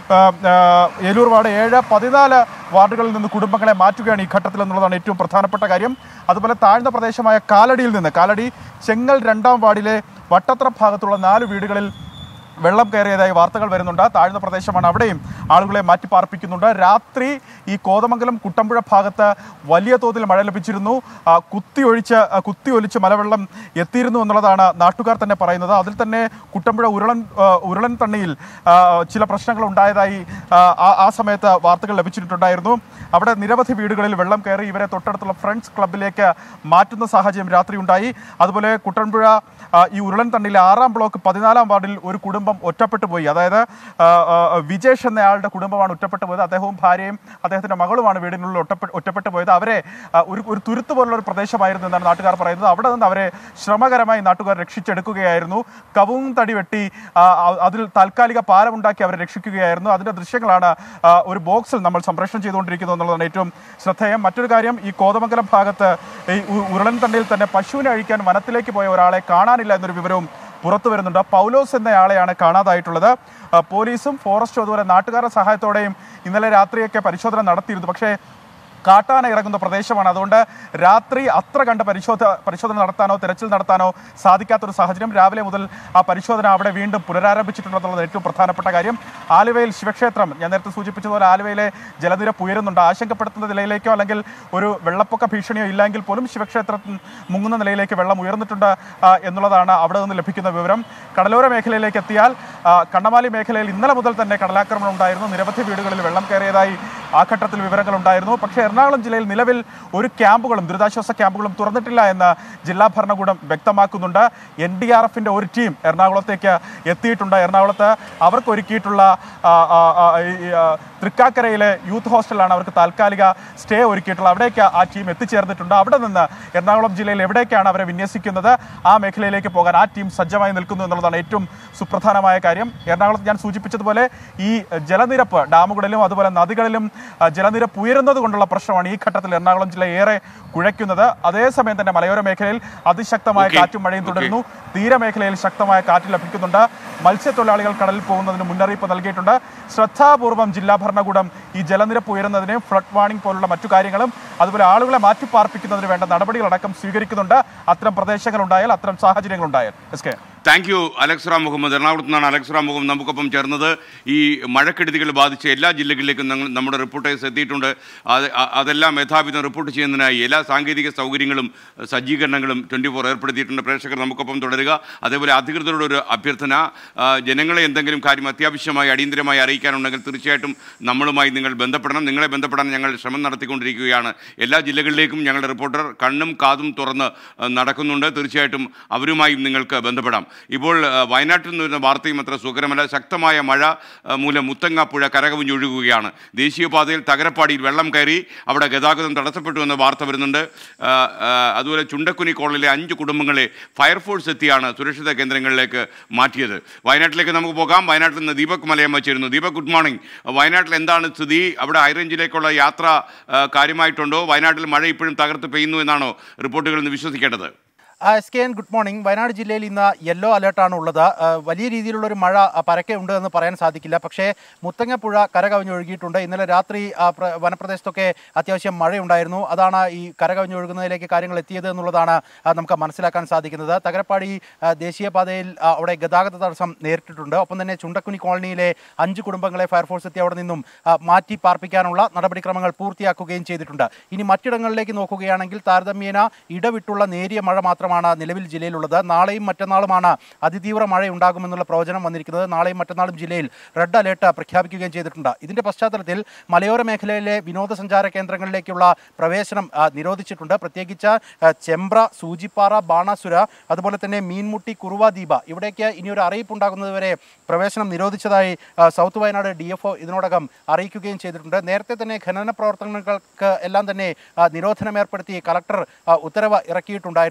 ആ, ആ, ഏലൂർ വാർഡ് ഏഴ് പതിനാല് വാർഡുകളിൽ നിന്ന് കുടുംബങ്ങളെ മാറ്റുകയാണ് ഈ ഘട്ടത്തിൽ എന്നുള്ളതാണ് ഏറ്റവും പ്രധാനപ്പെട്ട കാര്യം അതുപോലെ താഴ്ന്ന പ്രദേശമായ കാലടിയിൽ നിന്ന് കാലടി ചെങ്ങൽ രണ്ടാം വാർഡിലെ വട്ടത്ര ഭാഗത്തുള്ള നാല് വീടുകളിൽ വെള്ളം കയറിയതായി വാർത്തകൾ വരുന്നുണ്ട് താഴ്ന്ന പ്രദേശമാണ് അവിടെയും ആളുകളെ മാറ്റി പാർപ്പിക്കുന്നുണ്ട് രാത്രി ഈ കോതമംഗലം കുട്ടമ്പുഴ ഭാഗത്ത് വലിയ തോതിൽ മഴ ലഭിച്ചിരുന്നു ആ, കുത്തിയൊഴിച്ച് ആ, കുത്തിയൊലിച്ച് മലവെള്ളം എത്തിയിരുന്നു എന്നുള്ളതാണ് നാട്ടുകാർ തന്നെ പറയുന്നത് അതിൽ തന്നെ കുട്ടമ്പുഴ ഉരുളൻ ആ, ഉരുളൻ തണ്ണിയിൽ ആ, ചില പ്രശ്നങ്ങൾ ഉണ്ടായതായി ആ, ആ- ആ സമയത്ത് വാർത്തകൾ ലഭിച്ചിട്ടുണ്ടായിരുന്നു അവിടെ നിരവധി വീടുകളിൽ വെള്ളം കയറി ഇവരെ തൊട്ടടുത്തുള്ള ഫ്രണ്ട്സ് ക്ലബിലേക്ക് മാറ്റുന്ന സാഹചര്യം രാത്രി ഉണ്ടായി അതുപോലെ കുട്ടൻപുഴ ആ, ഈ ഉരുളൻ തണ്ണിലെ ആറാം ബ്ലോക്ക് പതിനാലാം വാർഡിൽ ഒരു കുടുംബം ഒറ്റപ്പെട്ടു പോയി അതായത് ആ, ആ, വിജേഷ് എന്നയാളുടെ കുടുംബമാണ് ഒറ്റപ്പെട്ടു പോയത് അദ്ദേഹവും ഭാര്യയും അദ്ദേഹത്തിന്റെ മകളുമാണ് വീടിനുള്ളിൽ ഒറ്റപ്പെട്ടു ഒറ്റപ്പെട്ടു പോയത് അവരെ ആ, ഒരു ഒരു തുരുത്ത് പോലുള്ള ഒരു പ്രദേശമായിരുന്നു എന്നാണ് നാട്ടുകാർ പറയുന്നത് അവിടെ നിന്ന് അവരെ ശ്രമകരമായി നാട്ടുകാർ രക്ഷിച്ചെടുക്കുകയായിരുന്നു കവും തടി വെട്ടി ആ, ആ, അതിൽ താൽക്കാലിക പാലമുണ്ടാക്കി അവരെ രക്ഷിക്കുകയായിരുന്നു അതിന്റെ ദൃശ്യങ്ങളാണ് ആ, ഒരു ബോക്സിൽ നമ്മൾ സംപ്രേഷണം ചെയ്തുകൊണ്ടിരിക്കുന്നത് എന്നുള്ളതാണ് ഏറ്റവും ശ്രദ്ധേയം മറ്റൊരു കാര്യം ഈ കോതമംഗലം ഭാഗത്ത് ഈ ഉ- ഉരുളൻ തണ്ടിൽ തന്നെ പശുവിനെ അഴിക്കാൻ വനത്തിലേക്ക് പോയ ഒരാളെ കാണാനില്ല എന്നൊരു വിവരവും പുറത്തു വരുന്നുണ്ട് പൗലോസ് എന്നയാളെയാണ് കാണാതായിട്ടുള്ളത് ആ, പോലീസും ഫോറസ്റ്റും അതുപോലെ നാട്ടുകാരുടെ സഹായത്തോടെയും ഇന്നലെ രാത്രിയൊക്കെ പരിശോധന നടത്തിയിരുന്നു പക്ഷേ കാട്ടാന ഇറങ്ങുന്ന പ്രദേശമാണ് അതുകൊണ്ട് രാത്രി അത്ര കണ്ട് പരിശോധ പരിശോധന നടത്താനോ തെരച്ചിൽ നടത്താനോ സാധിക്കാത്തൊരു സാഹചര്യം രാവിലെ മുതൽ ആ പരിശോധന അവിടെ വീണ്ടും പുനരാരംഭിച്ചിട്ടുണ്ടെന്നുള്ളത് ഏറ്റവും പ്രധാനപ്പെട്ട കാര്യം ആലുവയിൽ ശിവക്ഷേത്രം ഞാൻ നേരത്തെ സൂചിപ്പിച്ചതുപോലെ ആലുവയിലെ ജലനിരപ്പ് ഉയരുന്നുണ്ട് ആശങ്കപ്പെടുത്തുന്ന നിലയിലേക്കോ അല്ലെങ്കിൽ ഒരു വെള്ളപ്പൊക്ക ഭീഷണിയോ ഇല്ലെങ്കിൽ പോലും ശിവക്ഷേത്രത്തിൽ മുങ്ങുന്ന നിലയിലേക്ക് വെള്ളം ഉയർന്നിട്ടുണ്ട് ആ, എന്നുള്ളതാണ് അവിടെ നിന്ന് ലഭിക്കുന്ന വിവരം കടലോര മേഖലയിലേക്ക് എത്തിയാൽ ആ, കണ്ണമാലി മേഖലയിൽ ഇന്നലെ മുതൽ തന്നെ കടലാക്രമണം ഉണ്ടായിരുന്നു നിരവധി വീടുകളിൽ വെള്ളം കയറിയതായി ആ ഘട്ടത്തിൽ വിവരങ്ങൾ ഉണ്ടായിരുന്നു പക്ഷേ എറണാകുളം ജില്ലയിൽ നിലവിൽ ഒരു ക്യാമ്പുകളും ദുരിതാശ്വാസ ക്യാമ്പുകളും തുറന്നിട്ടില്ല എന്ന് ജില്ലാ ഭരണകൂടം വ്യക്തമാക്കുന്നുണ്ട് എൻ ഡി ആർ എഫിന്റെ ഒരു ടീം എറണാകുളത്തേക്ക് എത്തിയിട്ടുണ്ട് എറണാകുളത്ത് അവർക്ക് ഒരുക്കിയിട്ടുള്ള ആ, ആ, ആ, ഈ, ആ, തൃക്കാക്കരയിലെ യൂത്ത് ഹോസ്റ്റലാണ് അവർക്ക് താൽക്കാലിക സ്റ്റേ ഒരുക്കിയിട്ടുള്ളത് അവിടേക്ക് ആ ടീം എത്തിച്ചേർന്നിട്ടുണ്ട് അവിടെ നിന്ന് എറണാകുളം ജില്ലയിൽ എവിടേക്കാണ് അവരെ വിന്യസിക്കുന്നത് ആ മേഖലയിലേക്ക് പോകാൻ ആ ടീം സജ്ജമായി നിൽക്കുന്നു എന്നുള്ളതാണ് ഏറ്റവും സുപ്രധാനമായ കാര്യം എറണാകുളത്ത് ഞാൻ സൂചിപ്പിച്ചതുപോലെ ഈ ജലനിരപ്പ് ഡാമുകളിലും അതുപോലെ നദികളിലും ആ, ജലനിരപ്പ് ഉയരുന്നത് കൊണ്ടുള്ള പ്രശ്നമാണ് ഈ ഘട്ടത്തിൽ എറണാകുളം ജില്ല ഏറെ കുഴയ്ക്കുന്നത് അതേസമയം തന്നെ മലയോര മേഖലയിൽ അതിശക്തമായ Okay. കാറ്റും മഴയും തുടരുന്നു തീരമേഖലയിൽ ശക്തമായ കാറ്റ് ലഭിക്കുന്നുണ്ട് മത്സ്യത്തൊഴിലാളികൾ കടലിൽ പോകുന്നതിന് മുന്നറിയിപ്പ് നൽകിയിട്ടുണ്ട് ശ്രദ്ധാപൂർവം ജില്ലാ ഭരണകൂടം ഈ ജലനിരപ്പ് ഉയരുന്നതിനെയും ഫ്ലഡ് വാർണിംഗ് പോലുള്ള മറ്റു കാര്യങ്ങളും അതുപോലെ ആളുകളെ മാറ്റിപ്പാർപ്പിക്കുന്നതിന് വേണ്ട നടപടികളടക്കം സ്വീകരിക്കുന്നുണ്ട് അത്തരം പ്രദേശങ്ങൾ ഉണ്ടായാൽ അത്തരം സാഹചര്യങ്ങൾ ഉണ്ടായാൽ S K thank you Alex Ram Muhammad എറണാകുളത്ത് നിന്നാണ് അലക്സ് റാം മുഹമ്മദ് നമുക്കൊപ്പം ചേർന്നത് ഈ മഴക്കെടുതികൾ ബാധിച്ച എല്ലാ ജില്ലകളിലേക്കും ഞങ്ങൾ നമ്മുടെ റിപ്പോർട്ടേഴ്സ് എത്തിയിട്ടുണ്ട് അത് അ- അതെല്ലാം യഥാവിധം റിപ്പോർട്ട് ചെയ്യുന്നതിനായി എല്ലാ സാങ്കേതിക സൗകര്യങ്ങളും അഹ് സജ്ജീകരണങ്ങളും ട്വൻറ്റി ഫോർ ഏർപ്പെടുത്തിയിട്ടുണ്ട് പ്രേക്ഷകർ നമുക്കൊപ്പം തുടരുക അതേപോലെ അധികൃതരുടെ ഒരു അഭ്യർത്ഥന ആ, ജനങ്ങളെ എന്തെങ്കിലും കാര്യം അത്യാവശ്യമായി അടിയന്തരമായി അറിയിക്കാനുണ്ടെങ്കിൽ തീർച്ചയായിട്ടും നമ്മളുമായി നിങ്ങൾ ബന്ധപ്പെടണം നിങ്ങളെ ബന്ധപ്പെടാൻ ഞങ്ങൾ ശ്രമം നടത്തിക്കൊണ്ടിരിക്കുകയാണ് എല്ലാ ജില്ലകളിലേക്കും ഞങ്ങളുടെ റിപ്പോർട്ടർ കണ്ണും കാതും തുറന്ന് ആ, നടക്കുന്നുണ്ട് തീർച്ചയായിട്ടും അവരുമായും നിങ്ങൾക്ക് ബന്ധപ്പെടാം ഇപ്പോൾ ആ, വയനാട്ടിൽ നിന്ന് വരുന്ന വാർത്തയും അത്ര സുഖകരമല്ല ശക്തമായ മഴ ആ, മൂലം മുത്തങ്ങാപ്പുഴ കരകവിഞ്ഞൊഴുകുകയാണ് ദേശീയപാതയിൽ തകരപ്പാടിയിൽ വെള്ളം കയറി അവിടെ ഗതാഗതം തടസ്സപ്പെട്ടു എന്ന വാർത്ത വരുന്നുണ്ട് ആ, ആ, അതുപോലെ ചുണ്ടക്കുനി കോളനിലെ അഞ്ച് കുടുംബങ്ങളെ ഫയർഫോഴ്സ് എത്തിയാണ് സുരക്ഷിത കേന്ദ്രങ്ങളിലേക്ക് മാറ്റിയത് വയനാട്ടിലേക്ക് നമുക്ക് പോകാം വയനാട്ടിൽ നിന്ന് ദീപക് മലയമ്മ ചേരുന്നു ദീപക് ഗുഡ് മോർണിംഗ് വയനാട്ടിൽ എന്താണ് സ്ഥിതി അവിടെ ഹൈറേഞ്ചിലേക്കുള്ള യാത്ര ആ, കാര്യമായിട്ടുണ്ടോ വയനാട്ടിൽ മഴ ഇപ്പോഴും തകർത്ത് പെയ്യുന്നു എന്നാണോ റിപ്പോർട്ടുകൾ നിന്ന് വിശ്വസിക്കേണ്ടത് S K N good morning Wayanad ജില്ലയിൽ ഇന്ന് യെല്ലോ അലേർട്ടാണ് ഉള്ളത് ആ, വലിയ രീതിയിലുള്ള ഒരു മഴ ആ, പരക്കെ ഉണ്ട് എന്ന് പറയാൻ സാധിക്കില്ല പക്ഷേ മുത്തങ്ങപ്പുഴ കരകവിഞ്ഞൊഴുകിയിട്ടുണ്ട് ഇന്നലെ രാത്രി ആ, പ്ര- വനപ്രദേശത്തൊക്കെ അത്യാവശ്യം മഴയുണ്ടായിരുന്നു അതാണ് ഈ കരകവിഞ്ഞൊഴുകുന്നതിലേക്ക് കാര്യങ്ങൾ എത്തിയത് എന്നുള്ളതാണ് ആ, നമുക്ക് മനസ്സിലാക്കാൻ സാധിക്കുന്നത് തകരപ്പാടി ആ, ദേശീയപാതയിൽ ആ, അവിടെ ഗതാഗത തടസ്സം നേരിട്ടിട്ടുണ്ട് ഒപ്പം തന്നെ ചുണ്ടക്കുനി കോളനിയിലെ അഞ്ച് കുടുംബങ്ങളെ ഫയർഫോഴ്സ് എത്തി അവിടെ നിന്നും ആ, മാറ്റി പാർപ്പിക്കാനുള്ള നടപടിക്രമങ്ങൾ പൂർത്തിയാക്കുകയും ചെയ്തിട്ടുണ്ട് ഇനി മറ്റിടങ്ങളിലേക്ക് നോക്കുകയാണെങ്കിൽ താരതമ്യേന ഇടവിട്ടുള്ള നേരിയ മഴ മാത്രമാണ് നിലവിൽ ജില്ലയിലുള്ളത് നാളെയും മറ്റന്നാളുമാണ് അതിതീവ്ര മഴ ഉണ്ടാകുമെന്നുള്ള പ്രവചനം വന്നിരിക്കുന്നത് നാളെയും മറ്റന്നാളും ജില്ലയിൽ റെഡ് അലേർട്ട് പ്രഖ്യാപിക്കുകയും ചെയ്തിട്ടുണ്ട് ഇതിന്റെ പശ്ചാത്തലത്തിൽ മലയോര മേഖലയിലെ വിനോദസഞ്ചാര കേന്ദ്രങ്ങളിലേക്കുള്ള പ്രവേശനം ആ, നിരോധിച്ചിട്ടുണ്ട് പ്രത്യേകിച്ച് ആ, ചെമ്പ്ര സൂചിപ്പാറ ബാണാസുര അതുപോലെ തന്നെ മീൻമുട്ടി കുറുവ ദ്വീപ ഇവിടേക്ക് ഇനി ഒരു അറിയിപ്പ് ഉണ്ടാകുന്നതുവരെ പ്രവേശനം നിരോധിച്ചതായി ആ, south Wayanad D F O ഇതിനോടകം അറിയിക്കുകയും ചെയ്തിട്ടുണ്ട് നേരത്തെ തന്നെ ഖനന പ്രവർത്തനങ്ങൾക്ക് എല്ലാം തന്നെ ആ, നിരോധനം ഏർപ്പെടുത്തി കളക്ടർ ആ, ഉത്തരവ് ഇറക്കിയിട്ടുണ്ടായിരുന്നു അത്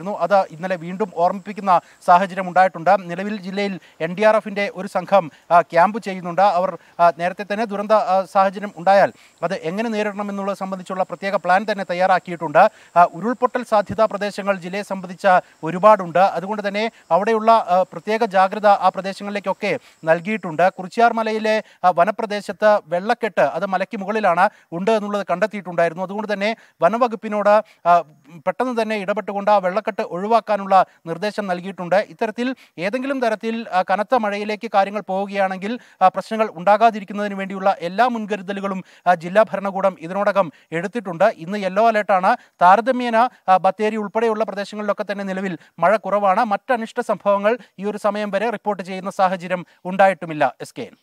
ഇന്നലെ വീണ്ടും ഓർമ്മിപ്പിക്കുന്ന സാഹചര്യം ഉണ്ടായിട്ടുണ്ട് നിലവിൽ ജില്ലയിൽ എൻ ഡി ആർ എഫിൻ്റെ ഒരു സംഘം ആ, ക്യാമ്പ് ചെയ്യുന്നുണ്ട് അവർ ആ, നേരത്തെ തന്നെ ദുരന്ത ആ, സാഹചര്യം ഉണ്ടായാൽ അത് എങ്ങനെ നേരിടണം എന്നുള്ളത് സംബന്ധിച്ചുള്ള പ്രത്യേക പ്ലാൻ തന്നെ തയ്യാറാക്കിയിട്ടുണ്ട് ആ, ഉരുൾപൊട്ടൽ സാധ്യതാ പ്രദേശങ്ങൾ ജില്ലയെ സംബന്ധിച്ച ഒരുപാടുണ്ട് അതുകൊണ്ട് തന്നെ അവിടെയുള്ള ആ, പ്രത്യേക ജാഗ്രത ആ പ്രദേശങ്ങളിലേക്കൊക്കെ നൽകിയിട്ടുണ്ട് കുറിച്യാർ മലയിലെ ആ, വനപ്രദേശത്ത് വെള്ളക്കെട്ട് അത് മലയ്ക്ക് മുകളിലാണ് ഉണ്ട് എന്നുള്ളത് കണ്ടെത്തിയിട്ടുണ്ടായിരുന്നു അതുകൊണ്ട് തന്നെ വനവകുപ്പിനോട് ആ, പെട്ടെന്ന് തന്നെ ഇടപെട്ടുകൊണ്ട് ആ വെള്ളക്കെട്ട് ഒഴിവാക്കാനുള്ള നിർദ്ദേശം നൽകിയിട്ടുണ്ട് ഇത്തരത്തിൽ ഏതെങ്കിലും തരത്തിൽ ആ, കനത്ത മഴയിലേക്ക് കാര്യങ്ങൾ പോവുകയാണെങ്കിൽ ആ, പ്രശ്നങ്ങൾ ഉണ്ടാകാതിരിക്കുന്നതിന് വേണ്ടിയുള്ള എല്ലാ മുൻകരുതലുകളും ആ, ജില്ലാ ഭരണകൂടം ഇതിനോടകം എടുത്തിട്ടുണ്ട് ഇന്ന് യെല്ലോ അലേർട്ടാണ് താരതമ്യേന ആ, ബത്തേരി ഉൾപ്പെടെയുള്ള പ്രദേശങ്ങളിലൊക്കെ തന്നെ നിലവിൽ മഴ കുറവാണ് മറ്റ് അനിഷ്ട സംഭവങ്ങൾ ഈ ഒരു സമയം വരെ റിപ്പോർട്ട് ചെയ്യുന്ന സാഹചര്യം ഉണ്ടായിട്ടുമില്ല S K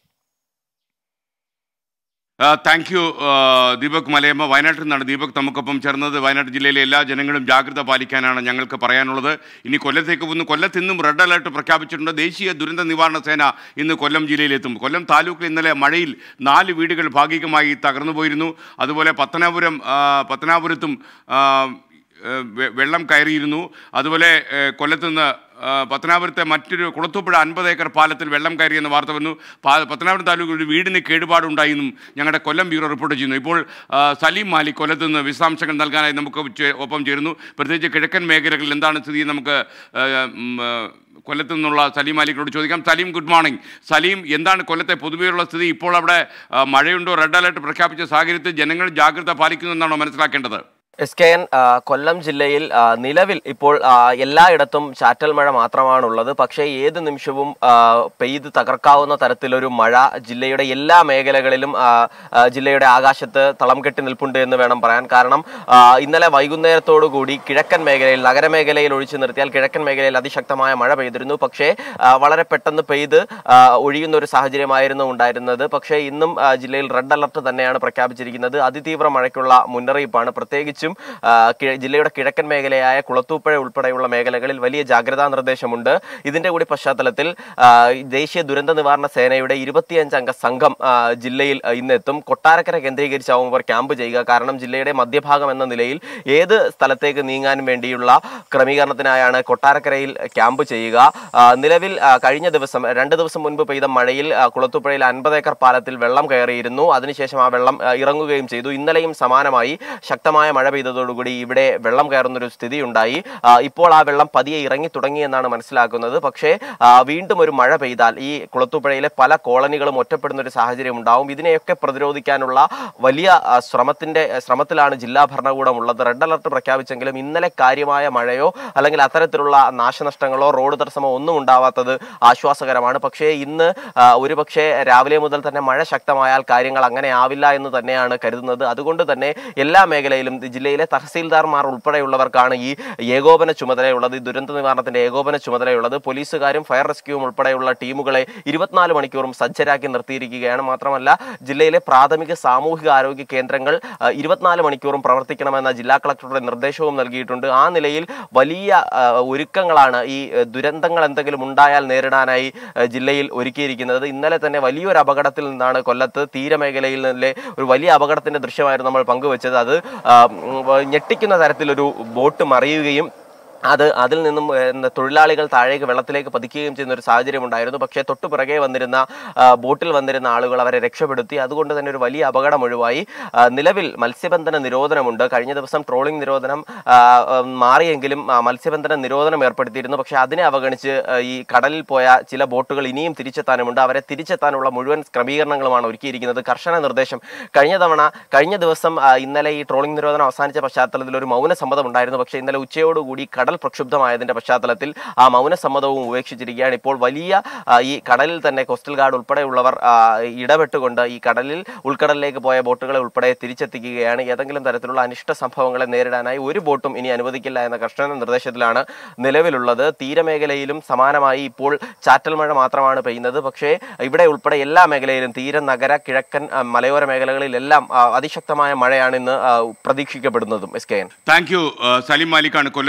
thank you Deepak Malayamma വയനാട്ടിൽ നിന്നാണ് ദീപക് നമുക്കൊപ്പം ചേർന്നത് വയനാട് ജില്ലയിലെ എല്ലാ ജനങ്ങളും ജാഗ്രത പാലിക്കാനാണ് ഞങ്ങൾക്ക് പറയാനുള്ളത് ഇനി കൊല്ലത്തേക്ക് പോകുന്നു കൊല്ലത്ത് ഇന്നും റെഡ് അലർട്ട് പ്രഖ്യാപിച്ചിട്ടുണ്ട് ദേശീയ ദുരന്ത നിവാരണ സേന ഇന്ന് കൊല്ലം ജില്ലയിലെത്തും കൊല്ലം താലൂക്കിൽ ഇന്നലെ മഴയിൽ നാല് വീടുകൾ ഭാഗികമായി തകർന്നു പോയിരുന്നു അതുപോലെ പത്തനാപുരം ആ, പത്തനാപുരത്തും ആ, ഏഹ് വെ- വെള്ളം കയറിയിരുന്നു അതുപോലെ ഏഹ് കൊല്ലത്ത് നിന്ന് ആ, പത്തനാപുരത്തെ മറ്റൊരു കുളത്തൂപ്പുഴ അൻപത് ഏക്കർ പാലത്തിൽ വെള്ളം കയറിയെന്ന വാർത്ത വന്നു പാ- പത്തനാപുരം താലൂക്കിൽ ഒരു വീടിന് കേടുപാടുണ്ടായെന്നും ഞങ്ങളുടെ കൊല്ലം ബ്യൂറോ റിപ്പോർട്ട് ചെയ്യുന്നു ഇപ്പോൾ ആ, സലീം മാലിക് കൊല്ലത്ത് നിന്ന് വിശദാംശങ്ങൾ നൽകാനായി നമുക്ക് ചെ- ഒപ്പം ചേരുന്നു പ്രത്യേകിച്ച് കിഴക്കൻ മേഖലകളിൽ എന്താണ് സ്ഥിതി നമുക്ക് ആ, ഉം, ആ, കൊല്ലത്ത് നിന്നുള്ള സലീം മാലിക്കിനോട് ചോദിക്കാം സലീം ഗുഡ് മോർണിംഗ് സലീം എന്താണ് കൊല്ലത്തെ പൊതുവെയുള്ള സ്ഥിതി ഇപ്പോൾ അവിടെ ആ, മഴയുണ്ടോ റെഡ് അലർട്ട് പ്രഖ്യാപിച്ച സാഹചര്യത്തിൽ ജനങ്ങൾ ജാഗ്രത പാലിക്കുന്നു എന്നാണോ മനസ്സിലാക്കേണ്ടത് എസ് കെ എൻ ആ, കൊല്ലം ജില്ലയിൽ ആ, നിലവിൽ ഇപ്പോൾ ആ, എല്ലായിടത്തും ചാറ്റൽ മഴ മാത്രമാണുള്ളത് പക്ഷേ ഏത് നിമിഷവും ആ, പെയ്ത് തകർക്കാവുന്ന തരത്തിലൊരു മഴ ജില്ലയുടെ എല്ലാ മേഖലകളിലും ആ, ആ, ജില്ലയുടെ ആകാശത്ത് തളം കെട്ടി നിൽപ്പുണ്ട് എന്ന് വേണം പറയാൻ കാരണം ആ, ഇന്നലെ വൈകുന്നേരത്തോടു കൂടി കിഴക്കൻ മേഖലയിൽ നഗരമേഖലയിൽ ഒഴിച്ചു നിർത്തിയാൽ കിഴക്കൻ മേഖലയിൽ അതിശക്തമായ മഴ പെയ്തിരുന്നു പക്ഷേ ആ, വളരെ പെട്ടെന്ന് പെയ്ത് ആ, ഒഴിയുന്ന ഒരു സാഹചര്യമായിരുന്നു ഉണ്ടായിരുന്നത് പക്ഷേ ഇന്നും ആ, ജില്ലയിൽ റെഡ് അലർട്ട് തന്നെയാണ് പ്രഖ്യാപിച്ചിരിക്കുന്നത് അതിതീവ്ര മഴയ്ക്കുള്ള മുന്നറിയിപ്പാണ് പ്രത്യേകിച്ചും ആ, കി- ജില്ലയുടെ കിഴക്കൻ മേഖലയായ കുളത്തൂപ്പുഴ ഉൾപ്പെടെയുള്ള മേഖലകളിൽ വലിയ ജാഗ്രതാ നിർദ്ദേശമുണ്ട് ഇതിന്റെ കൂടി പശ്ചാത്തലത്തിൽ ആ, ദേശീയ ദുരന്ത നിവാരണ സേനയുടെ ഇരുപത്തിയഞ്ച് അംഗ സംഘം ആ, ജില്ലയിൽ ആ, ഇന്നെത്തും കൊട്ടാരക്കര കേന്ദ്രീകരിച്ചാവും ഇവർ ക്യാമ്പ് ചെയ്യുക കാരണം ജില്ലയുടെ മധ്യഭാഗം എന്ന നിലയിൽ ഏത് സ്ഥലത്തേക്ക് നീങ്ങാൻ വേണ്ടിയുള്ള ക്രമീകരണത്തിനായാണ് കൊട്ടാരക്കരയിൽ ക്യാമ്പ് ചെയ്യുക ആ, നിലവിൽ ആ, കഴിഞ്ഞ ദിവസം രണ്ട് ദിവസം മുൻപ് പെയ്ത മഴയിൽ ആ, കുളത്തൂപ്പുഴയിൽ അൻപത് ഏക്കർ പാലത്തിൽ വെള്ളം കയറിയിരുന്നു അതിനുശേഷം ആ വെള്ളം ആ, ഇറങ്ങുകയും ചെയ്തു ഇന്നലെയും സമാനമായി ശക്തമായ മഴ പെയ്തതോടുകൂടി ഇവിടെ വെള്ളം കയറുന്ന ഒരു സ്ഥിതി ഉണ്ടായി ആ, ഇപ്പോൾ ആ വെള്ളം പതിയെ ഇറങ്ങി തുടങ്ങിയെന്നാണ് മനസ്സിലാക്കുന്നത് പക്ഷേ ആ, വീണ്ടും ഒരു മഴ പെയ്താൽ ഈ കുളത്തൂപ്പുഴയിലെ പല കോളനികളും ഒറ്റപ്പെടുന്ന ഒരു സാഹചര്യം ഉണ്ടാവും ഇതിനെയൊക്കെ പ്രതിരോധിക്കാനുള്ള വലിയ ആ, ശ്രമത്തിന്റെ ശ്രമത്തിലാണ് ജില്ലാ ഭരണകൂടം ഉള്ളത് റെഡ് അലർട്ട് പ്രഖ്യാപിച്ചെങ്കിലും ഇന്നലെ കാര്യമായ മഴയോ അല്ലെങ്കിൽ അത്തരത്തിലുള്ള നാശനഷ്ടങ്ങളോ റോഡ് തടസ്സമോ ഒന്നും ഉണ്ടാവാത്തത് ആശ്വാസകരമാണ് പക്ഷേ ഇന്ന് ആ, ഒരുപക്ഷെ രാവിലെ മുതൽ തന്നെ മഴ ശക്തമായാൽ കാര്യങ്ങൾ അങ്ങനെ ആവില്ല എന്ന് തന്നെയാണ് കരുതുന്നത് അതുകൊണ്ട് തന്നെ എല്ലാ മേഖലയിലും ജില്ലയിലെ തഹസീൽദാർമാർ ഉൾപ്പെടെയുള്ളവർക്കാണ് ഈ ഏകോപന ചുമതലയുള്ളത് ഈ ദുരന്ത നിവാരണത്തിന്റെ ഏകോപന ചുമതലയുള്ളത് പോലീസുകാരും ഫയർ റെസ്ക്യൂവും ഉൾപ്പെടെയുള്ള ടീമുകളെ ഇരുപത്തിനാല് മണിക്കൂറും സജ്ജരാക്കി നിർത്തിയിരിക്കുകയാണ് മാത്രമല്ല ജില്ലയിലെ പ്രാഥമിക സാമൂഹിക ആരോഗ്യ കേന്ദ്രങ്ങൾ ആ, ഇരുപത്തിനാല് മണിക്കൂറും പ്രവർത്തിക്കണമെന്ന ജില്ലാ കളക്ടറുടെ നിർദ്ദേശവും നൽകിയിട്ടുണ്ട് ആ നിലയിൽ വലിയ ആ, ഒരുക്കങ്ങളാണ് ഈ ആ, ദുരന്തങ്ങൾ എന്തെങ്കിലും ഉണ്ടായാൽ നേരിടാനായി ആ, ജില്ലയിൽ ഒരുക്കിയിരിക്കുന്നത് ഇന്നലെ തന്നെ വലിയൊരു അപകടത്തിൽ നിന്നാണ് കൊല്ലത്ത് തീരമേഖലയിൽ നിന്നിലെ ഒരു വലിയ അപകടത്തിന്റെ ദൃശ്യമായിരുന്നു നമ്മൾ പങ്കുവച്ചത് അത് ആ, ഉം, ഞെട്ടിക്കുന്ന തരത്തിലൊരു ബോട്ട് മറിയുകയും അത് അതിൽ നിന്നും ഏഹ്, തൊഴിലാളികൾ താഴേക്ക് വെള്ളത്തിലേക്ക് പതിക്കുകയും ചെയ്യുന്ന ഒരു സാഹചര്യം ഉണ്ടായിരുന്നു പക്ഷേ തൊട്ടു പിറകെ വന്നിരുന്ന ആ, ബോട്ടിൽ വന്നിരുന്ന ആളുകൾ അവരെ രക്ഷപ്പെടുത്തി അതുകൊണ്ട് തന്നെ ഒരു വലിയ അപകടം ഒഴിവായി ആ, നിലവിൽ മത്സ്യബന്ധന നിരോധനമുണ്ട് കഴിഞ്ഞ ദിവസം ട്രോളിംഗ് നിരോധനം ആ, ഉം, മാറിയെങ്കിലും ആ, മത്സ്യബന്ധന നിരോധനം ഏർപ്പെടുത്തിയിരുന്നു പക്ഷേ അതിനെ അവഗണിച്ച് ആ, ഈ കടലിൽ പോയ ചില ബോട്ടുകൾ ഇനിയും തിരിച്ചെത്താനുമുണ്ട് അവരെ തിരിച്ചെത്താനുള്ള മുഴുവൻ ക്രമീകരണങ്ങളുമാണ് ഒരുക്കിയിരിക്കുന്നത് കർശന നിർദ്ദേശം കഴിഞ്ഞ തവണ കഴിഞ്ഞ ദിവസം ആ, ഇന്നലെ ഈ ട്രോളിംഗ് നിരോധനം അവസാനിച്ച പശ്ചാത്തലത്തിൽ ഒരു മൗന സമ്മതം ഉണ്ടായിരുന്നു പക്ഷേ ഇന്നലെ ഉച്ചയോടുകൂടി കടൽ പ്രക്ഷുബ്ധമായതിന്റെ പശ്ചാത്തലത്തിൽ ആ മൗനസമ്മതവും ഉപേക്ഷിച്ചിരിക്കുകയാണ് ഇപ്പോൾ വലിയ ആ, ഈ കടലിൽ തന്നെ കോസ്റ്റൽ ഗാർഡ് ഉൾപ്പെടെയുള്ളവർ ആ, ഇടപെട്ടുകൊണ്ട് ഈ കടലിൽ ഉൾക്കടലിലേക്ക് പോയ ബോട്ടുകളെ ഉൾപ്പെടെ തിരിച്ചെത്തിക്കുകയാണ് ഏതെങ്കിലും തരത്തിലുള്ള അനിഷ്ട സംഭവങ്ങളെ നേരിടാനായി ഒരു ബോട്ടും ഇനി അനുവദിക്കില്ല എന്ന കർശന നിർദ്ദേശത്തിലാണ് നിലവിലുള്ളത് തീരമേഖലയിലും സമാനമായി ഇപ്പോൾ ചാറ്റൽ മഴ മാത്രമാണ് പെയ്യുന്നത് പക്ഷേ ഇവിടെ ഉൾപ്പെടെ എല്ലാ മേഖലയിലും തീര നഗര കിഴക്കൻ ആ, മലയോര മേഖലകളിലെല്ലാം ആ, അതിശക്തമായ മഴയാണ് ഇന്ന് ആ, പ്രതീക്ഷിക്കപ്പെടുന്നതും S K N thank you Saleem മാലിക്കാണ് കൊല്ലത്ത് നിന്ന് ചേർന്ന്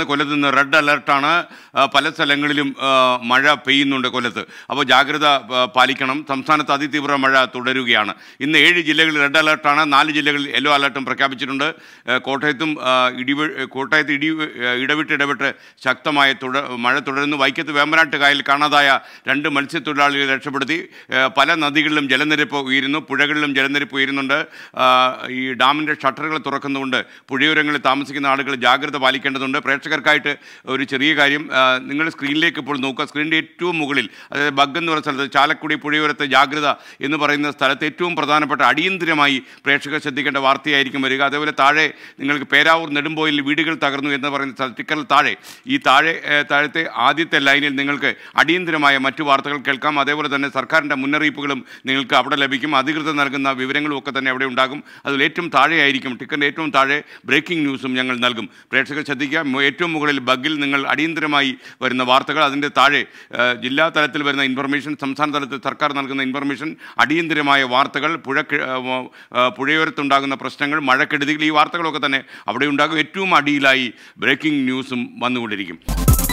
കൊല്ലത്ത് നിന്ന് റെഡ് അലർട്ടാണ് ആ, പല സ്ഥലങ്ങളിലും ആ, മഴ പെയ്യുന്നുണ്ട് കൊല്ലത്ത് അപ്പോൾ ജാഗ്രത ആ, പാലിക്കണം സംസ്ഥാനത്ത് അതിതീവ്ര മഴ തുടരുകയാണ് ഇന്ന് ഏഴ് ജില്ലകളിൽ റെഡ് അലർട്ടാണ് നാല് ജില്ലകളിൽ യെല്ലോ അലർട്ടും പ്രഖ്യാപിച്ചിട്ടുണ്ട് ആ, കോട്ടയത്തും ആ, ഇടിവി കോട്ടയത്ത് ഇടി ആ, ഇടവിട്ട് ഇടവിട്ട് ശക്തമായ തുട മഴ തുടരുന്നു വൈക്കത്ത് വേമ്പനാട്ട് കായലിൽ കാണാതായ രണ്ട് മത്സ്യത്തൊഴിലാളികളെ രക്ഷപ്പെടുത്തി ആ, പല നദികളിലും ജലനിരപ്പ് ഉയരുന്നു പുഴകളിലും ജലനിരപ്പ് ഉയരുന്നുണ്ട് ആ, ഈ ഡാമിൻ്റെ ഷട്ടറുകൾ തുറക്കുന്നതുകൊണ്ട് പുഴയോരങ്ങളിൽ താമസിക്കുന്ന ആളുകൾ ജാഗ്രത പാലിക്കേണ്ടതുണ്ട് പ്രേക്ഷകർക്കായിട്ട് ഒരു ചെറിയ കാര്യം ആ, നിങ്ങൾ സ്ക്രീനിലേക്ക് ഇപ്പോൾ നോക്കുക സ്ക്രീനിൻ്റെ ഏറ്റവും മുകളിൽ അതായത് ബഗ് എന്ന് പറയുന്ന സ്ഥലത്ത് ചാലക്കുടി പുഴയോരത്ത് ജാഗ്രത എന്ന് പറയുന്ന സ്ഥലത്ത് ഏറ്റവും പ്രധാനപ്പെട്ട അടിയന്തിരമായി പ്രേക്ഷകർ ശ്രദ്ധിക്കേണ്ട വാർത്തയായിരിക്കും വരിക അതേപോലെ താഴെ നിങ്ങൾക്ക് പേരാവൂർ നെടുമ്പോയിൽ വീടുകൾ തകർന്നു എന്ന് പറയുന്ന സ്ഥലം സ്റ്റിക്കറിൽ താഴെ ഈ താഴെ ഏ, താഴത്തെ ആദ്യത്തെ ലൈനിൽ നിങ്ങൾക്ക് അടിയന്തിരമായ മറ്റു വാർത്തകൾ കേൾക്കാം അതേപോലെ തന്നെ സർക്കാരിൻ്റെ മുന്നറിയിപ്പുകളും നിങ്ങൾക്ക് അവിടെ ലഭിക്കും അധികൃതർ നൽകുന്ന വിവരങ്ങളും ഒക്കെ തന്നെ അവിടെ ഉണ്ടാകും അതിൽ ഏറ്റവും താഴെയായിരിക്കും ടിക്കറിൻ്റെ ഏറ്റവും താഴെ ബ്രേക്കിംഗ് ന്യൂസും ഞങ്ങൾ നൽകും പ്രേക്ഷകർ ശ്രദ്ധിക്കുക മു- ഏറ്റവും മുകളിൽ ബഗ്ഗിൽ നിങ്ങൾ അടിയന്തരമായി വരുന്ന വാർത്തകൾ അതിൻ്റെ താഴെ ആ, ജില്ലാ തലത്തിൽ വരുന്ന ഇൻഫർമേഷൻ സംസ്ഥാന തലത്തിൽ സർക്കാർ നൽകുന്ന ഇൻഫർമേഷൻ അടിയന്തരമായ വാർത്തകൾ പുഴ പുഴയോരത്തുണ്ടാകുന്ന പ്രശ്നങ്ങൾ മഴക്കെടുതികൾ ഈ വാർത്തകളൊക്കെ തന്നെ അവിടെ ഉണ്ടാകും ഏറ്റവും അടിയിലായി ബ്രേക്കിംഗ് ന്യൂസും വന്നുകൊണ്ടിരിക്കും